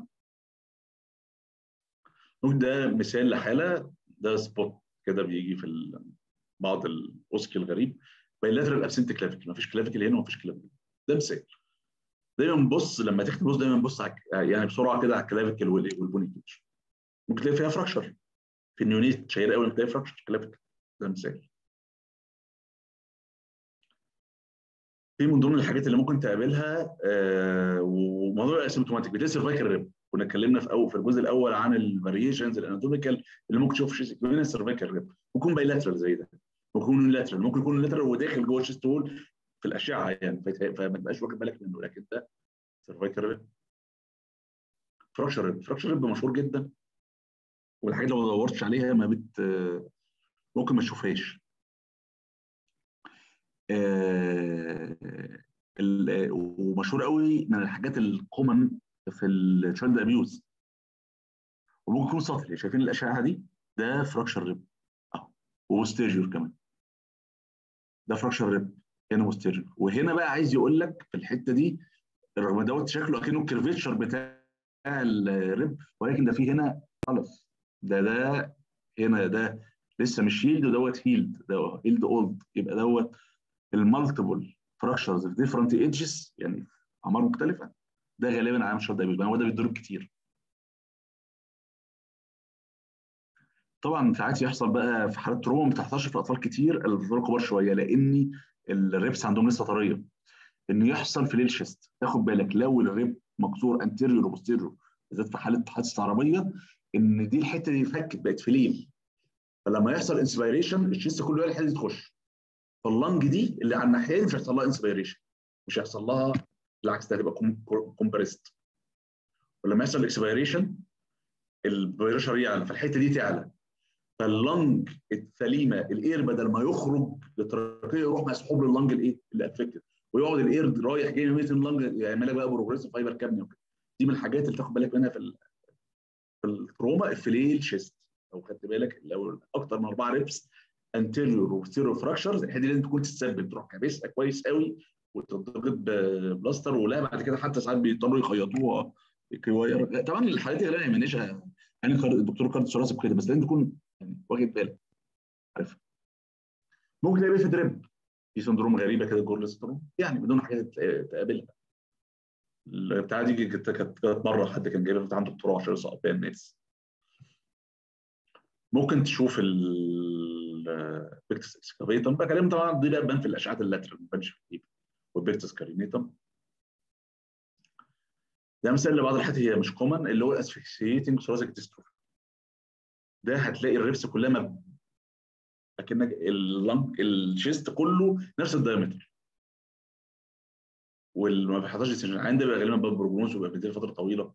ده مثال لحاله ده سبوت كده بيجي في بعض الاوسكي الغريب بايلاترال ابسنت كلافيكل مفيش كلافيكل هنا ومفيش كلافيكل ده مثال دايما بص لما تكتب بص دايما بص يعني بسرعه كده على الكلافيكل والبونيكيج ممكن تلاقي فيها فراكشر في النيونيت شهير قوي تلاقي فراكشر كلافيكل ده مثال في من ضمن الحاجات اللي ممكن تقابلها آه وموضوع الاسيمتوماتيك بتلاقي سيرفايكال ريب كنا اتكلمنا في أول في الجزء الاول عن الفاريشنز الاناتوميكال اللي ممكن تشوف في سيرفايكال ريب ممكن بايلاترال زي ده ممكن يكون لاترال ممكن يكون لاترال وداخل جوه الشيست هول في الاشعه يعني فما تبقاش واخد بالك منه لكن ده سيرفايكال ريب فراكشر ريب فراكشر ريب مشهور جدا والحاجات لو ما دورتش عليها ما بت ممكن ما تشوفهاش آه ومشهور قوي من الحاجات الكومن في التشايلد ابيوز وممكن يكون سطحي شايفين الاشعه دي ده فراكشر ريب اهو وستيجر كمان ده فراكشر ريب هنا بوستيريور وهنا بقى عايز يقول لك في الحته دي رغم دوت شكله اكنه الكيرفيتشر بتاع الريب ولكن ده في هنا خلاص ده ده هنا ده لسه مش هيلد ودوت هيلد ده هيلد اولد يبقى دوت المالتيبل فراكشرز في ديفرنت ايدجز يعني اعمار مختلفه ده غالبا عام شرط دايبل هو ده بيتضرب كتير طبعا ساعات يحصل بقى في حالات تروما ما بتحصلش في الاطفال كتير الاطفال كبار شويه لان الريبس عندهم لسه طريه انه يحصل في ليل شيست تاخد بالك لو الريب مكسور انتيريور وبوستيريور بالذات في حاله حادثه عربيه ان دي الحته دي فكت بقت فليل فلما يحصل انسبيريشن الشيست كله الحته دي تخش فاللنج دي اللي على الناحيه مش هيحصل لها انسبيريشن مش هيحصل لها بالعكس ده هتبقى كومبريست ولما يحصل اكسبيريشن البريشر يعلى فالحته دي تعلى فاللنج السليمه الاير بدل ما يخرج للتركيه يروح مسحوب لللنج الايه اللي افكتد ويقعد الاير رايح جاي من اللنج يعمل لك بقى بروجريسيف فايبر كابني وكده دي من الحاجات اللي تاخد بالك منها في في التروما الفليل شيست لو خدت بالك لو اكتر من اربعه ريبس انتيريور وستيريو فراكشرز الحته دي لازم تكون تتثبت تروح كابسها كويس قوي وتضغط بلاستر ولا بعد كده حتى ساعات بيضطروا يخيطوها كواير طبعا الحالات دي غالبا ما يعملهاش يعني الدكتور كارد ثوراسي كده بس لازم تكون يعني واخد بالك عارف ممكن تلاقي في دريب في سندروم غريبه كده جورل سندروم يعني بدون حاجه تقابلها البتاعه دي كانت كانت مره حد كان جايبها عنده دكتوراه عشان يسقط بيها الناس ممكن تشوف البيكتس اكسكافيتم بكلم طبعا دي بقى تبان في الاشعات اللاترال ما تبانش في الجيب والبيكتس كارينيتم ده مثال لبعض الحالات هي مش كومن اللي هو الاسفكسيتنج ثوراسيك ديستروفي ده هتلاقي الريبس كلها مب... اكنك اللنج الشيست كله نفس الدايمتر واللي ما بيحضرش السجن عندي بقى غالبا بقى بروجنوز وبقى بيدير فتره طويله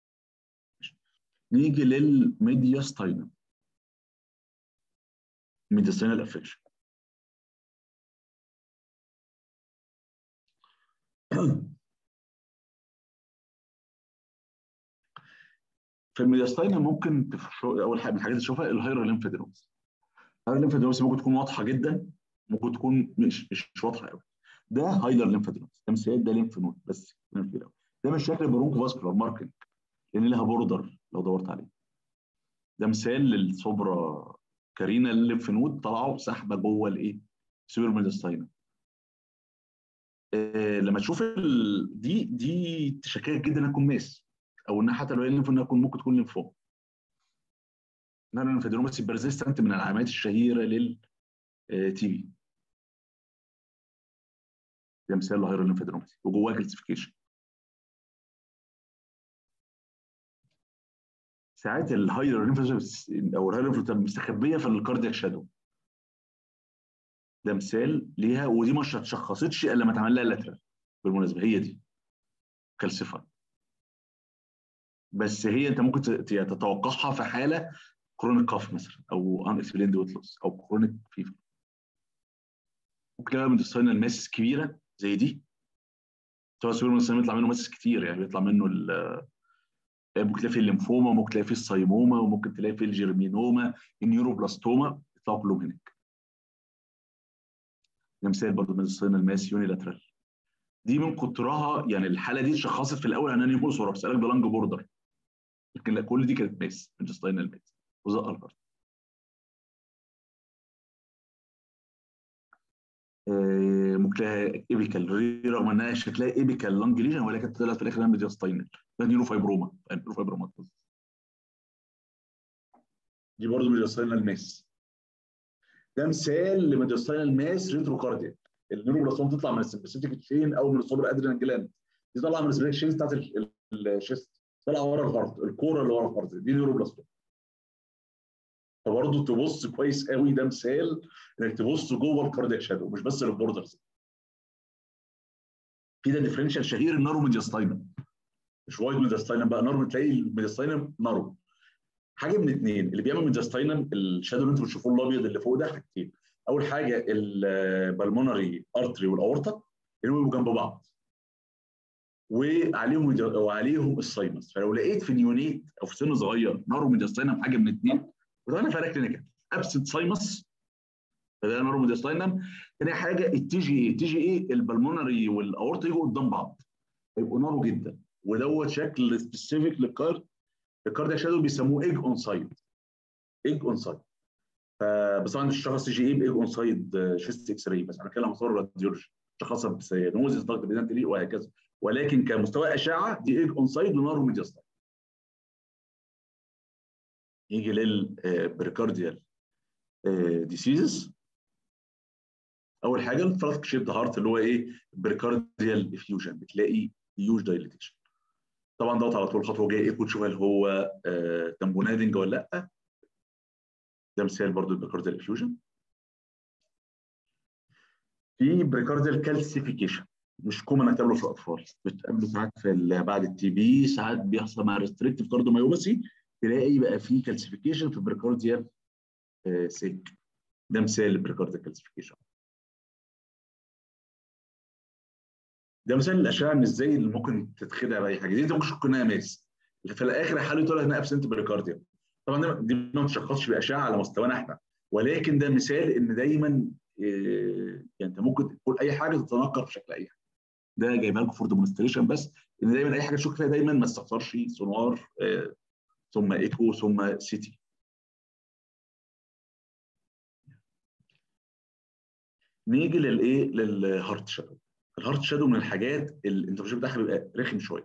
نيجي للميدياستاينم ميدياستاينال افكشن في الميدياستاينم ممكن تفشو... اول حاجه من الحاجات اللي تشوفها الهايرو ليمفادينوز الهايرو ليمفادينوز ممكن تكون واضحه جدا ممكن تكون مش مش واضحه قوي ده هايلر ليمفادينوز تمثيلات ده ليمف نود بس ده مش شكل برونكو فاسكولار ماركنج لان لها بوردر لو دورت عليه ده مثال للسوبرا كارينا الليمف نود طلعوا سحبه جوه الايه؟ سوبر ميدياستاينم آه لما تشوف ال... دي دي تشككك جدا انها تكون ماس او انها حتى لو هي الليمف انها تكون ممكن تكون ليمفوم انها الليمفادينوماسي بيرزيستنت من العلامات الشهيره لل تي بي ده مثال لهايرو ليمفادينوماسي وجواه كالسيفيكيشن ساعات الهايرو ليمفادينوماسي او الهايرو ليمفادينوماسي مستخبيه في الكاردياك شادو ده مثال ليها ودي ما اتشخصتش الا لما اتعمل لها لاترال بالمناسبه هي دي كالسيفاي بس هي انت ممكن تتوقعها في حاله كرونيك كاف مثلا او ان اكسبليند ويت لوس او كرونيك فيفر ممكن تلاقي ميديستاينال ماسس كبيره زي دي سواء سوبر ميديستاينال بيطلع منه ماسس كتير يعني بيطلع منه ممكن تلاقي فيه الليمفوما ممكن تلاقي فيه السايموما وممكن تلاقي فيه الجيرمينوما النيوروبلاستوما بيطلعوا كلهم هناك ده مثال برضه ميديستاينال ماس يونيلاترال دي من كترها يعني الحاله دي اتشخصت في الاول اناني موسورا بسالك ده لانج بوردر لكن لا كل دي كانت ماس انتستاينال ماس وزق الارض آه ممكن تلاقيها ايبيكال رغم انها شكلها ايبيكال لانج ليجن ولكن طلعت في الاخر ميدياستاينال ده نيورو فايبروما نيورو فايبروما دي برضه ميدياستاينال ماس ده مثال لميدياستاينال ماس ريتروكارديا النيوروبلاستوم تطلع من السمباثيك تشين او من السوبر ادرينال جلاند دي طالعه من السمباثيك تشين بتاعت الشيست طالعه ورا الهارت الكوره اللي ورا الهارت دي نيوروبلاستوم فبرضه تبص كويس قوي ده مثال انك تبص جوه الكاردياك شادو مش بس البوردرز في ده ديفرنشال شهير النارو ميدياستاينم مش وايد ميدياستاينم بقى نارو تلاقي الميدياستاينم نارو حاجه من اثنين اللي بيعمل ميدياستاينم الشادو اللي انتم بتشوفوه الابيض اللي فوق ده حاجتين اول حاجه البلمونري ارتري والاورطه اللي بيبقوا جنب بعض وعليهم وعليهم الساينس فلو لقيت في نيونيت او في سن صغير نارو ميدياستاينم حاجه من اثنين وده انا فرق كلينيكال ابسنت ساينس فده نارو ميدياستاينم تاني حاجه التي جي اي التي جي اي البلمونري والاورطه يجوا قدام بعض يبقوا نارو جدا ودوت شكل سبيسيفيك للكارد الكارد شادو بيسموه ايج اون سايد ايج اون سايد فبس طبعا مش شخص تي جي اي بايج اون سايد شيست اكس راي بس انا بتكلم عن صور راديولوجي شخصها بسينوزيس ضغط بيزنتري وهكذا ولكن كمستوى اشعه دي ايج اون سايد ونارو ميدياستاين يجي للبريكارديال ديسيزز اول حاجه الفلاسك شيب هارت اللي هو ايه بريكارديال افيوجن بتلاقي هيوج دايليتيشن طبعا دوت على طول خطوه جايه ايكو تشوف هل هو آه تمبونادنج ولا لا ده مثال برضو البريكارديال افيوجن في بريكارديال كالسيفيكيشن مش كومن هتقابله في الاطفال بتقابله ساعات في بعد التي بي ساعات بيحصل مع ريستريكتيف كارديوميوباثي تلاقي بقى في كالسيفيكيشن في البريكارديال آه سيك ده مثال للبريكارديال كالسيفيكيشن ده مثال الاشعه ان ازاي اللي ممكن تتخدع باي حاجه دي انت ممكن تشك انها ماس في الاخر حاله طلع انها ابسنت بريكارديا طبعا دي ما بتشخصش باشعه على مستوانا احنا ولكن ده مثال ان دايما إيه يعني انت ممكن تقول اي حاجه تتنقل في شكل اي حاجه ده جايبها لكم فور ديمونستريشن بس ان دايما اي حاجه تشك فيها دايما ما تستخسرش سونار إيه ثم ايكو ثم سيتي نيجي للايه للهارت شادو الهارت شادو من الحاجات الانترفيو بتاعها بيبقى رخم شويه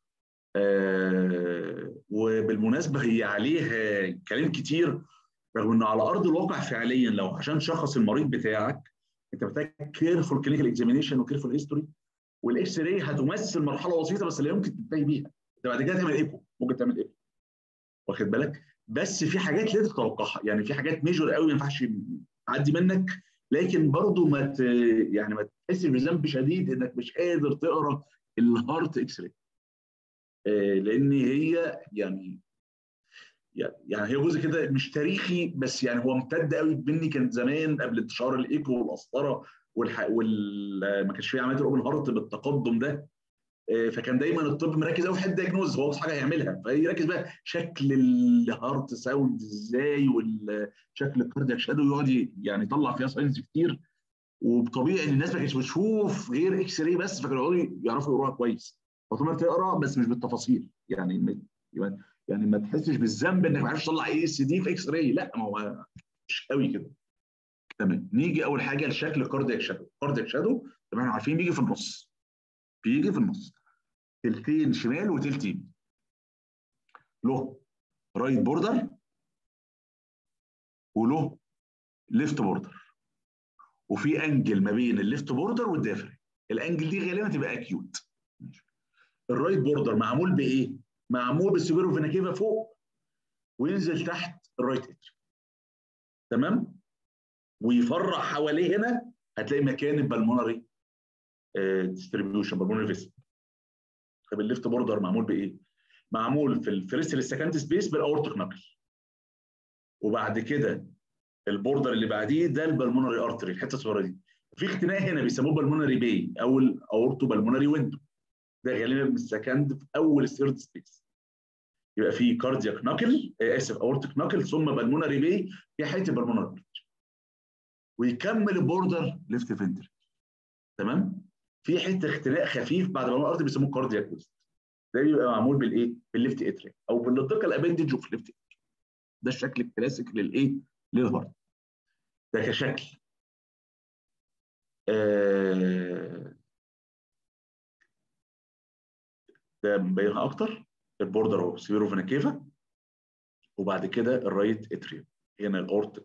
آه وبالمناسبه هي عليها كلام كتير رغم انه على ارض الواقع فعليا لو عشان تشخص المريض بتاعك انت محتاج كيرفول كلينيكال اكزامينيشن وكيرفول هيستوري والاكس راي هتمثل مرحله بسيطه بس لا يمكن تنتهي بيها انت بعد كده تعمل ايكو ممكن تعمل ايكو واخد بالك بس في حاجات لا تتوقعها يعني في حاجات ميجور قوي ما ينفعش تعدي منك لكن برضه ما ت... يعني ما تحسش بذنب شديد انك مش قادر تقرا الهارت اكس راي آه لان هي يعني يعني هي جزء كده مش تاريخي بس يعني هو امتد قوي مني كان زمان قبل انتشار الايكو والقسطره والح... وال ما كانش في عمليات الاوبن هارت بالتقدم ده آه فكان دايما الطب مركز قوي في حته دايجنوز هو حاجه هيعملها فيركز بقى شكل الهارت ساوند ازاي والشكل الكاردياك شادو يقعد يعني يطلع فيها ساينس كتير وطبيعي ان الناس ما كانتش بتشوف غير اكس راي بس فكانوا يقعدوا يعرفوا يقروها كويس فطبعا تقرا بس مش بالتفاصيل يعني يعني ما تحسش بالذنب انك ما عرفتش تطلع اي اس دي في اكس راي لا ما هو مش قوي كده تمام نيجي اول حاجه لشكل الكاردياك شادو الكاردياك شادو طبعا احنا عارفين بيجي في النص بيجي في النص تلتين شمال وتلتين له رايت بوردر وله ليفت بوردر وفي انجل ما بين الليفت بوردر والدافري الانجل دي غالبا تبقى اكيوت الرايت بوردر معمول بايه معمول بالسوبيرو فيناكيفا فوق وينزل تحت الرايت اتري تمام ويفرع حواليه هنا هتلاقي مكان البلمونري ديستريبيوشن بالمونري فيسل طب الليفت بوردر معمول بايه معمول في الفيرست للسكند سبيس بالاورتيك نقل وبعد كده البوردر اللي بعديه ده البلمونري ارتري الحته الصغيره دي في اختناق هنا بيسموه بالمونري باي او الاورتو بالمونري ويندو ده غالبا من السكند في اول الثيرد سبيس يبقى في كاردياك ناكل اسف اورتيك ناكل ثم بالمونري باي في حته بالمونري ارتري ويكمل البوردر ليفت فنتري تمام في حته اختناق خفيف بعد بالمونري ارتري بيسموه كاردياك ويست ده بيبقى معمول بالايه بالليفت اتري او بالليتيكال ابندج اوف ليفت ده الشكل الكلاسيك للايه للهارت ده كشكل آه ده مبينها اكتر البوردر اهو سيرو فيناكيفا وبعد كده الرايت اتريوم هنا الاورتيك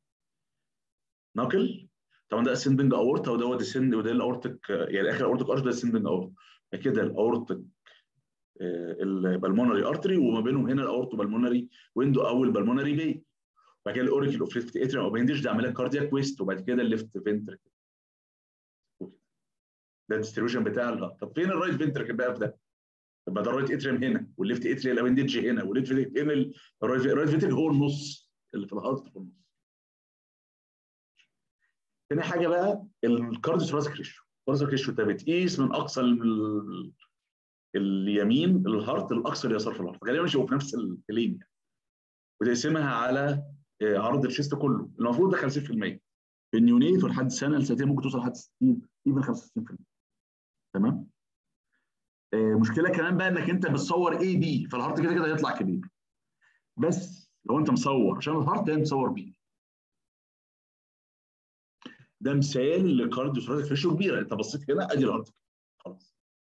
ناكل طبعا ده اسندنج اورتا وده ديسند وده الاورتيك يعني اخر اورتيك ارش ده اسندنج اورتا كده الاورتيك البلمونري ارتري وما بينهم هنا الاورتو بالمونري ويندو او البلمونري باي بعد كده الاوريكل اوف ليفت اتريوم او بيندج ده عمليه كاردياك ويست وبعد كده الليفت فنتركل ده الديستريبيوشن بتاع الهارت طب فين الرايت فنتركل بقى في ده؟ طب ده الرايت اتريوم هنا والليفت اتريوم الابندج هنا والليفت هنا الرايت فنتركل هو النص اللي في الهارت في النص تاني حاجه بقى الكارديو ثوراسيك ريشيو الكارديو ريشيو ده بتقيس من اقصى اليمين الهارت الاقصى اليسار في الهارت غالبا مش في نفس اللين يعني وتقسمها على عرض الشيست كله المفروض ده 50% في النيونيت ولحد سنه لسنتين ممكن توصل لحد 60 ايفن 65% تمام آه مشكله كمان بقى انك انت بتصور اي بي فالهارت كده كده هيطلع كبير بس لو انت مصور عشان الهارت لازم تصور بي ده مثال لكارديو ثوراتيك ريشيو كبيره انت بصيت هنا ادي الهارت خلاص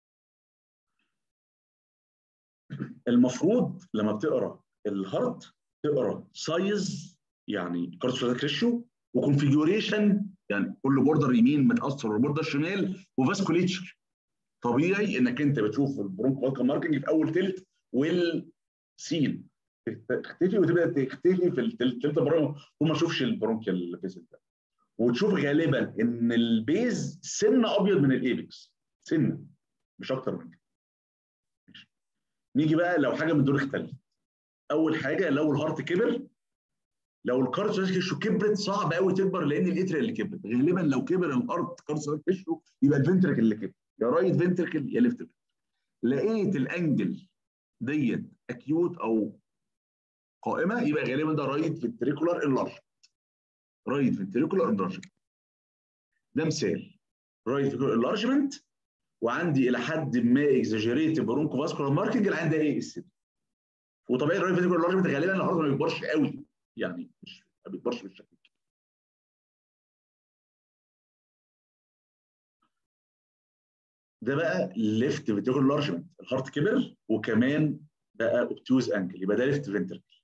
المفروض لما بتقرا الهارت تقرا سايز يعني كارديو ثوراتيك ريشيو وكونفيجوريشن يعني كل بوردر يمين متاثر والبوردر شمال وفاسكوليتشر طبيعي انك انت بتشوف البرونكو فالكا ماركنج في اول تلت والسين تختفي وتبدا تختفي في التلت برونكو وما اشوفش البرونكيال فيسل ده وتشوف غالبا ان البيز سن ابيض من الايبكس سن مش اكتر من كده نيجي بقى لو حاجه من دول اختلفت اول حاجه لو الهارت كبر لو الكارت تيشو كبرت صعب قوي تكبر لان الاتريا اللي كبرت غالبا لو كبر الهارت كارت تيشو يبقى الفنتركل اللي كبر يا رايت فنتركل يا ليفت فنتركل لقيت الانجل ديت اكيوت او قائمه يبقى غالبا ده رايت فنتريكولار انلارج رايت فنتريكولار انلارجمنت ده مثال رايت فنتريكولار انلارجمنت وعندي الى حد ما اكزاجيريت برونكو فاسكولار ماركنج اللي عندها ايه اس وطبيعي الرايت فنتريكولار انلارجمنت غالبا الهارت ما بيكبرش قوي يعني مش ما بيكبرش بالشكل ده بقى ليفت فيتيكول لارجمنت الهارت كبر وكمان بقى اوبتيوز انجل يبقى ده ليفت فنتركل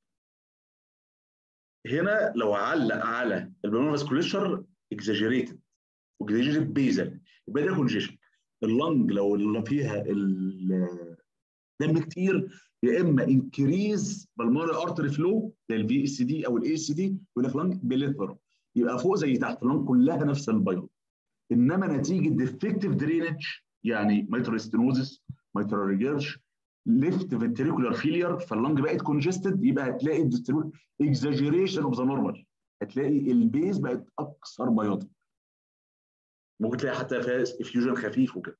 هنا لو علق على البلمونر فاسكوليشر اكزاجيريتد واكزاجيريتد بيزل يبقى ده كونجيشن اللنج لو اللي فيها دم كتير يا اما انكريز بالمونري ارتري فلو زي الفي اس دي او الاي سي دي يقول لك لنج بليثرا يبقى فوق زي تحت اللنج كلها نفس البياض انما نتيجه ديفكتيف درينج يعني ميترال ستينوزس ميترال ريجيرش ليفت فنتريكولار فيلير فاللنج بقت كونجستد يبقى هتلاقي اكزاجيريشن اوف ذا نورمال هتلاقي البيز بقت اكثر بياضا ممكن تلاقي حتى فيها افيوجن خفيف وكده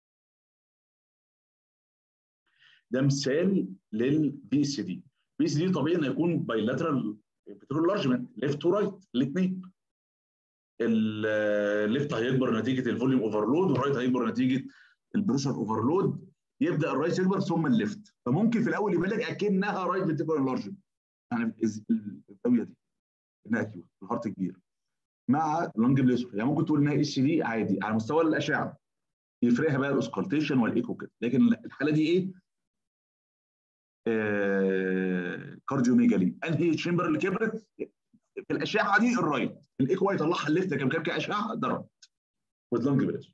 ده مثال للبي سي دي بي سي دي طبيعي انه يكون بايلاترال بترول لارجمنت ليفت ورايت الاثنين الليفت هيكبر نتيجه الفوليوم اوفرلود والرايت هيكبر نتيجه البريشر اوفرلود يبدا الرايت يكبر ثم الليفت فممكن في الاول يبان لك اكنها رايت فيتيكولار لارجمنت يعني الزاويه دي انها اكيوت الهارت كبير مع لونج بليسور يعني ممكن تقول انها اتش دي عادي على مستوى الاشعه يفرقها بقى الاوسكالتيشن والايكو كده لكن الحاله دي ايه؟ آه كارديوميجالي انهي تشامبر اللي كبرت في الاشعه دي الرايت الايكو يطلعها الليفت كم كم كاشعه ده رايت وذ لونج بليسور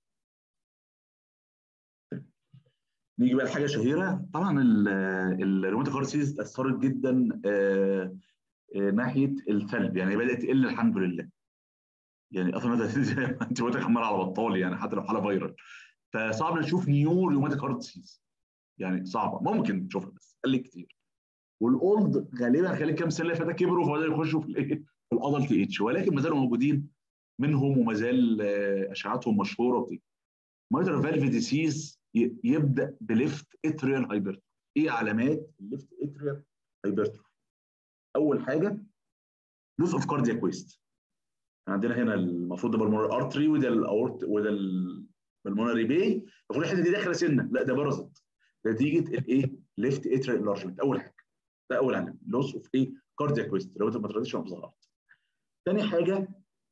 نيجي بقى لحاجه شهيره طبعا الروماتيك هارت سيز اثرت جدا آه آه ناحيه الثلب يعني بدات تقل الحمد لله يعني اصلا انت بقولك عمال على بطال يعني حتى لو حاله فايرال فصعب نشوف نيو روماتيك هارت سيز يعني صعبه ممكن تشوفها بس قل كتير والاولد غالبا خلال كام سنه اللي فاتت كبروا فبداوا يخشوا في الايه في الادلت ايتش ولكن ما زالوا موجودين منهم وما زال اشعاعاتهم مشهوره وبتيجي مايتر فالف ديسيز يبدا بليفت اتريال هايبرتروفي ايه علامات الليفت اتريال هايبرتروفي اول حاجه لوس اوف كاردياك ويست عندنا هنا المفروض ده بالمونري ارتري وده الاورت وده البلمونري باي المفروض الحته دي داخله سنه لا ده برزت نتيجه الايه ليفت اتريال انلارجمنت اول حاجه ده اول علامه لوس اوف ايه كاردياك ويست لو انت ما ترددش اوف ذا ثاني حاجه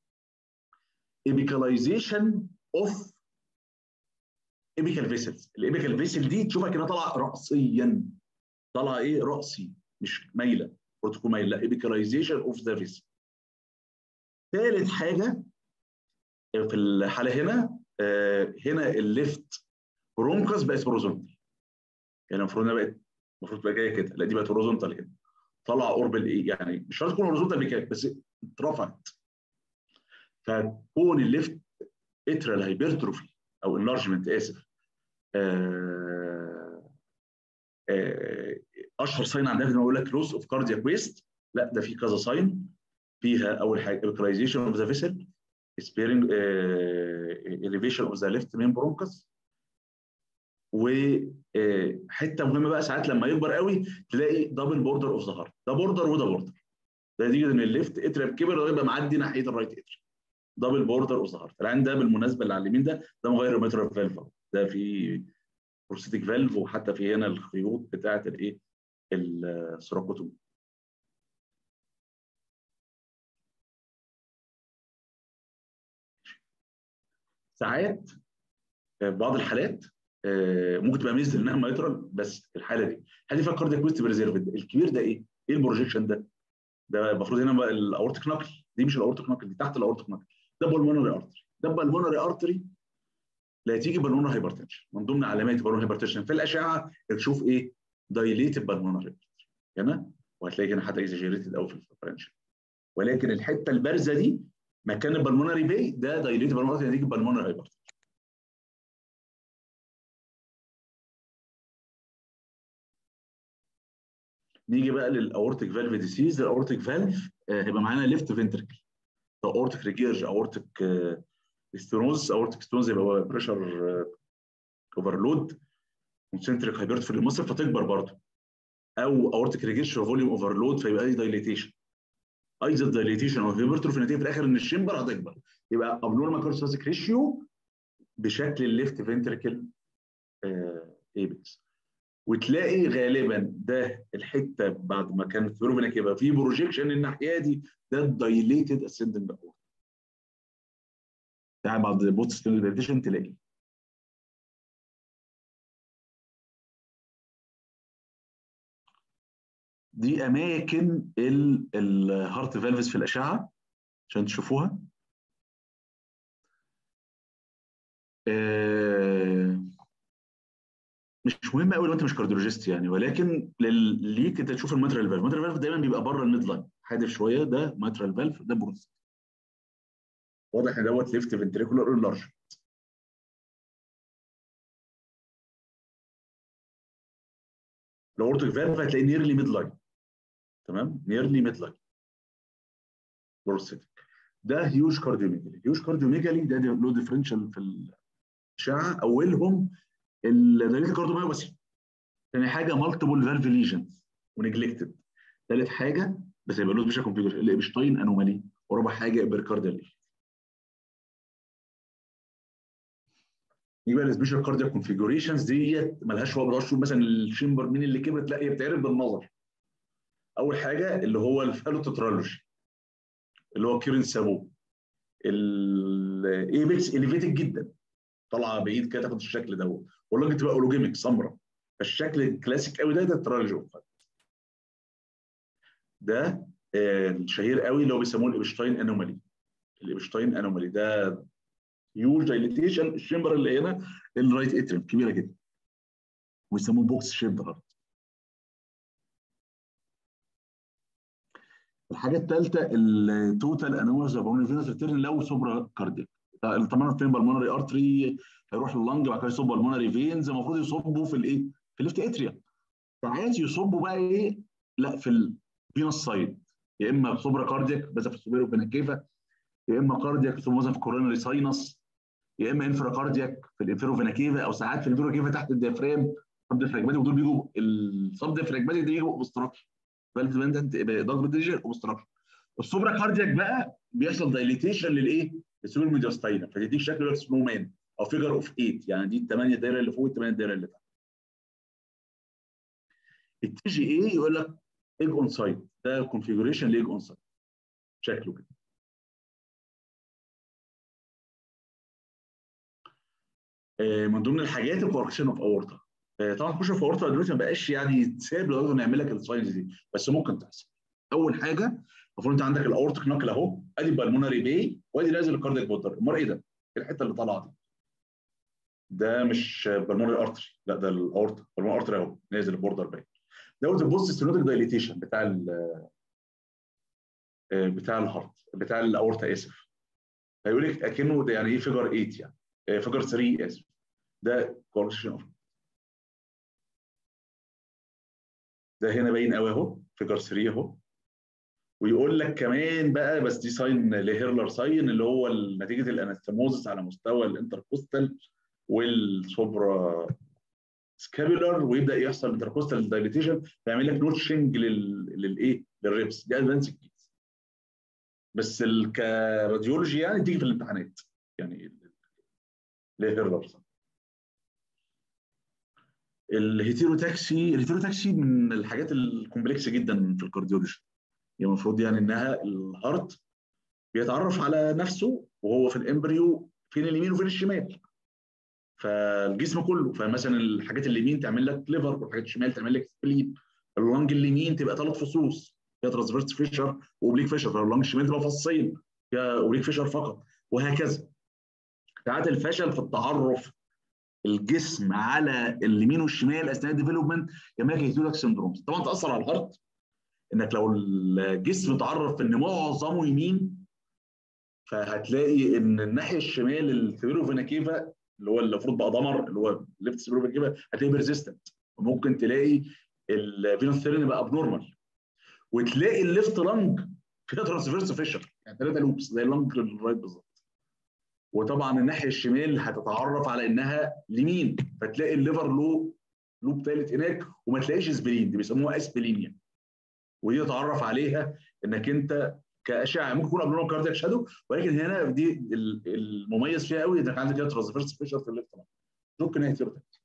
ايبيكاليزيشن اوف ايبيكال فيسلز الايبيكال فيسل دي تشوفها كده طالعه راسيا طالعه ايه راسي مش مايله بروتوكول مايل لا ايبيكاليزيشن اوف ذا فيسل ثالث حاجه في الحاله هنا آه هنا الليفت برونكس بقت هوريزونتال يعني المفروض انها بقت المفروض تبقى جايه كده لا دي بقت هوريزونتال هنا طالعه قرب الايه يعني مش شرط تكون هوريزونتال كده بس اترفعت فتكون الليفت اترال هايبرتروفي او انلارجمنت اسف آه آه اشهر ساين عندنا لما اقول لك لوس اوف كاردياك ويست لا ده في كذا ساين فيها اول حاجه ايبيكلايزيشن اوف ذا فيسل سبيرنج elevation اوف ذا ليفت مين برونكس وحته مهمه بقى ساعات لما يكبر قوي تلاقي دبل بوردر اوف ذا هارت ده بوردر وده بوردر ده نتيجه ان الليفت اتريال كبر ويبقى معدي ناحيه الرايت اتريال دبل بوردر اوف ذا هارت العين ده بالمناسبه اللي على اليمين ده ده مغير المترال فالف ده في بروستيك فالف وحتى في هنا الخيوط بتاعه الايه السراكوتومي ساعات في بعض الحالات ممكن تبقى ميزه انها مايترال بس في الحاله دي الحاله دي فيها كاردياك ويست بريزيرفد الكبير ده ايه؟ ايه البروجيكشن ده؟ ده المفروض هنا الاورتيك نقل دي مش الاورتيك نقل دي تحت الاورتيك نقل ده بالمونري ارتري ده بالمونري ارتري لا تيجي بالمونري هايبرتنشن من ضمن علامات البالمونري هايبرتنشن في الاشعه تشوف ايه؟ دايليتد بالمونري هنا وهتلاقي هنا حتى اكزاجيريتد قوي في الفرنشن ولكن الحته البارزه دي مكان البالمونري باي ده دايليتد بالمونري نتيجه بالمونري هايبرتنشن نيجي بقى للاورتيك فالف ديسيز الاورتيك فالف هيبقى معانا ليفت فنتركل اورتيك ريجيرج اورتيك ستينوز اورتيك ستونز يبقى بريشر اوفرلود كونسنتريك هايبرت في المصر فتكبر برضه او اورتيك ريجيرج فوليوم اوفرلود فيبقى اي دايليتيشن ايزر دايليتيشن او هايبرتروفي نتيجه في الاخر ان الشمبر هتكبر يبقى ابنورمال كارسوسيك ريشيو بشكل الليفت فنتركل ايبكس وتلاقي غالبا ده الحته بعد ما كانت فيروفينك يبقى في بروجيكشن الناحيه دي ده الدايليتد اسندنج اورت يعني بعد بوت ستيميوليشن تلاقي دي اماكن الهارت فالفز في الاشعه عشان تشوفوها آه مش مهم قوي لو انت مش كارديولوجيست يعني ولكن ليك انت تشوف الماترال فالف الماترال فالف دايما بيبقى بره الميد لاين حادف شويه ده ماترال فالف ده بروز واضح ان دوت ليفت فنتريكولار انلارج الاورتيك فالف هتلاقيه نيرلي ميد لاين تمام نيرلي ميد لاين بروستاتيك ده هيوج كارديوميجالي هيوج كارديوميجالي ده له ديفرنشال في الاشعه اولهم الدايليتد كارديوميوباثي ثاني حاجه مالتيبل فالف ليجنز ونجلكتد ثالث حاجه بس يبقى له سبيشال كونفيجريشن الابشتاين انومالي ورابع حاجه ابركارديال يبقى السبيشال كاردياك كونفيجريشنز ديت مالهاش هو ما مثلا الشمبر مين اللي كبرت لا هي بتعرف بالنظر اول حاجه اللي هو الفالوتترالوجي اللي هو كيرن سابو الايبكس اليفيتد جدا طالعه بعيد كده تاخد الشكل دوت والله تبقى اولوجيميك سمراء فالشكل الكلاسيك قوي ده ده الترالوجي ده آه الشهير قوي اللي هو بيسموه الابشتاين انومالي الابشتاين انومالي ده هيوج دايليتيشن الشمبر اللي هنا الرايت اتريم كبيره جدا ويسموه بوكس شيب هارت الحاجه الثالثه التوتال انوماليز اوف فينوس ريتيرن لو سوبرا كاردياك طبعا فين بالمونري ارتري هيروح لللنج بعد كده يصب بالمونري فينز المفروض يصبوا في الايه؟ في الليفت اتريا ساعات يصبوا بقى ايه؟ لا في الفينوس سايد يا اما سوبرا كاردياك بس في السوبيرو فيناكيفا يا اما كاردياك مثلا في كورونري ساينس يا اما انفرا كاردياك في الانفيرو فيناكيفا او ساعات في الانفيرو كيفا تحت الديافرام سب ديفراجماتيك ودول بيجوا السب ديفراجماتيك ده بيجوا اوبستراكشن فالف ديبندنت ضغط ديجيتال اوبستراكشن السوبرا كاردياك بقى بيحصل دايليتيشن للايه؟ السوبر ميدياستاينا فتديك شكل سنو مان او فيجر اوف 8 يعني دي الثمانيه دايره اللي فوق والثمانيه دايره اللي تحت. التي جي اي يقول لك ايج اون سايد ده كونفيجريشن لايج اون سايد شكله كده. من ضمن الحاجات الكوركشن اوف اورتا طبعا الكوركشن اوف اورتا دلوقتي ما بقاش يعني يتساب لغايه نعمل لك الساينز دي بس ممكن تحصل. اول حاجه المفروض انت عندك الاورتيك نقل اهو ادي بالمونري باي وادي نازل الكاردياك بوتر امال ايه ده؟ الحته اللي طالعه دي ده مش بالمونري ارتري لا ده الاورتا بالمونري ارتري اهو نازل البوردر باي دوت البوست ستينوتيك دايليتيشن بتاع ال بتاع الهارت بتاع الاورتا اسف هيقول لك اكنه ده يعني ايه فيجر 8 يعني فيجر 3 اسف ده كوركشن اوف ده هنا باين قوي اهو فيجر 3 اهو ويقول لك كمان بقى بس دي ساين لهيرلر ساين اللي هو نتيجه الانستموزس على مستوى الانتركوستال والسوبرا سكابولار ويبدا يحصل انتركوستال دايليتيشن فيعمل لك نوتشنج للايه؟ للريبس دي ادفانس كيس بس كراديولوجي يعني تيجي في الامتحانات يعني ليه هيرلرز الهيتيروتاكسي الهيتيروتاكسي من الحاجات الكومبلكس جدا في الكارديولوجي يعني المفروض يعني انها الهارت بيتعرف على نفسه وهو في الامبريو فين اليمين وفين الشمال فالجسم كله فمثلا الحاجات اليمين تعمل لك ليفر والحاجات الشمال تعمل لك سبلين اللنج اليمين تبقى ثلاث فصوص فيها ترانسفيرس فيشر واوبليك فيشر فاللنج الشمال تبقى فصين فيها اوبليك فيشر فقط وهكذا ساعات الفشل في التعرف الجسم على اليمين والشمال اثناء الديفلوبمنت يعمل لك هيتولك سندروم طبعا تاثر على الهارت انك لو الجسم تعرف ان معظمه يمين فهتلاقي ان الناحيه الشمال السبيروفينا كيفا اللي هو المفروض بقى ضمر اللي هو ليفت سبيروفينا كيفا هتلاقيه بيرزيستنت وممكن تلاقي الفينوس ثيرين بقى ابنورمال وتلاقي الليفت لانج فيها ترانسفيرس فيشر يعني ثلاثه لوبس زي اللانج الرايت بالظبط وطبعا الناحيه الشمال هتتعرف على انها اليمين فتلاقي الليفر له لوب ثالث هناك وما تلاقيش اسبلين دي بيسموها اسبلينيا ودي تتعرف عليها انك انت كاشعه ممكن يكون ابنورمال كاردياك شادو ولكن هنا دي المميز فيها قوي انك عندك كده ترانسفيرس فيشر في الليفت ممكن هي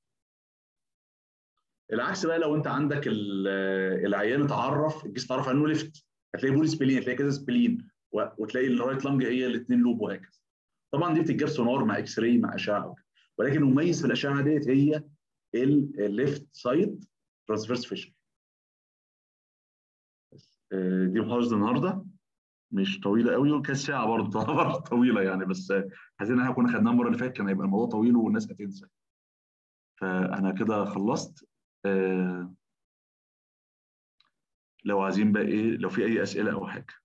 العكس بقى لو انت عندك العيان اتعرف الجسم اتعرف انه ليفت هتلاقي بولي سبلين هتلاقي كذا سبلين وتلاقي الرايت لانج هي الاثنين لوب وهكذا طبعا دي بتتجاب سونار مع اكس راي مع اشعه ولكن المميز في الاشعه ديت هي الليفت سايد ترانسفيرس فيشر دي محاضره النهارده مش طويله قوي وكانت ساعه برضه طويله يعني بس عايزين احنا كنا خدناها المره اللي فاتت كان هيبقى الموضوع طويل والناس هتنسى فانا كده خلصت آه لو عايزين بقى ايه لو في اي اسئله او حاجه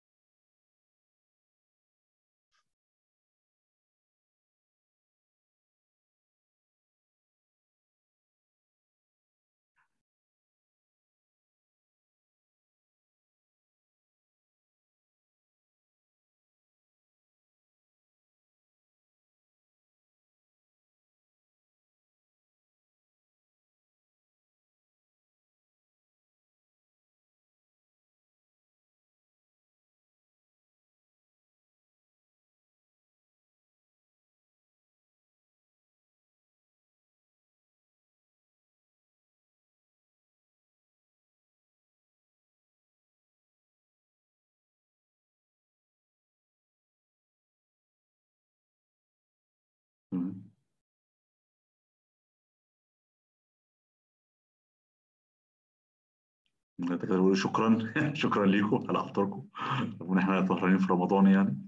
شكرا شكرا لكم على حضوركم رغم احنا سهرانين في رمضان يعني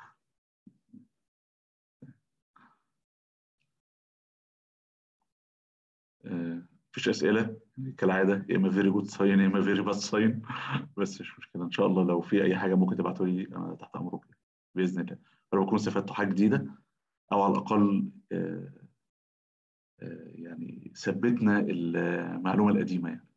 مفيش اسئله كالعاده يا اما فيري جود ساين يا اما فيري باد ساين بس مش مشكله ان شاء الله لو في اي حاجه ممكن تبعتوا لي انا تحت امركم باذن الله ولو اكون استفدتوا حاجه جديده او على الاقل يعني ثبتنا المعلومه القديمه يعني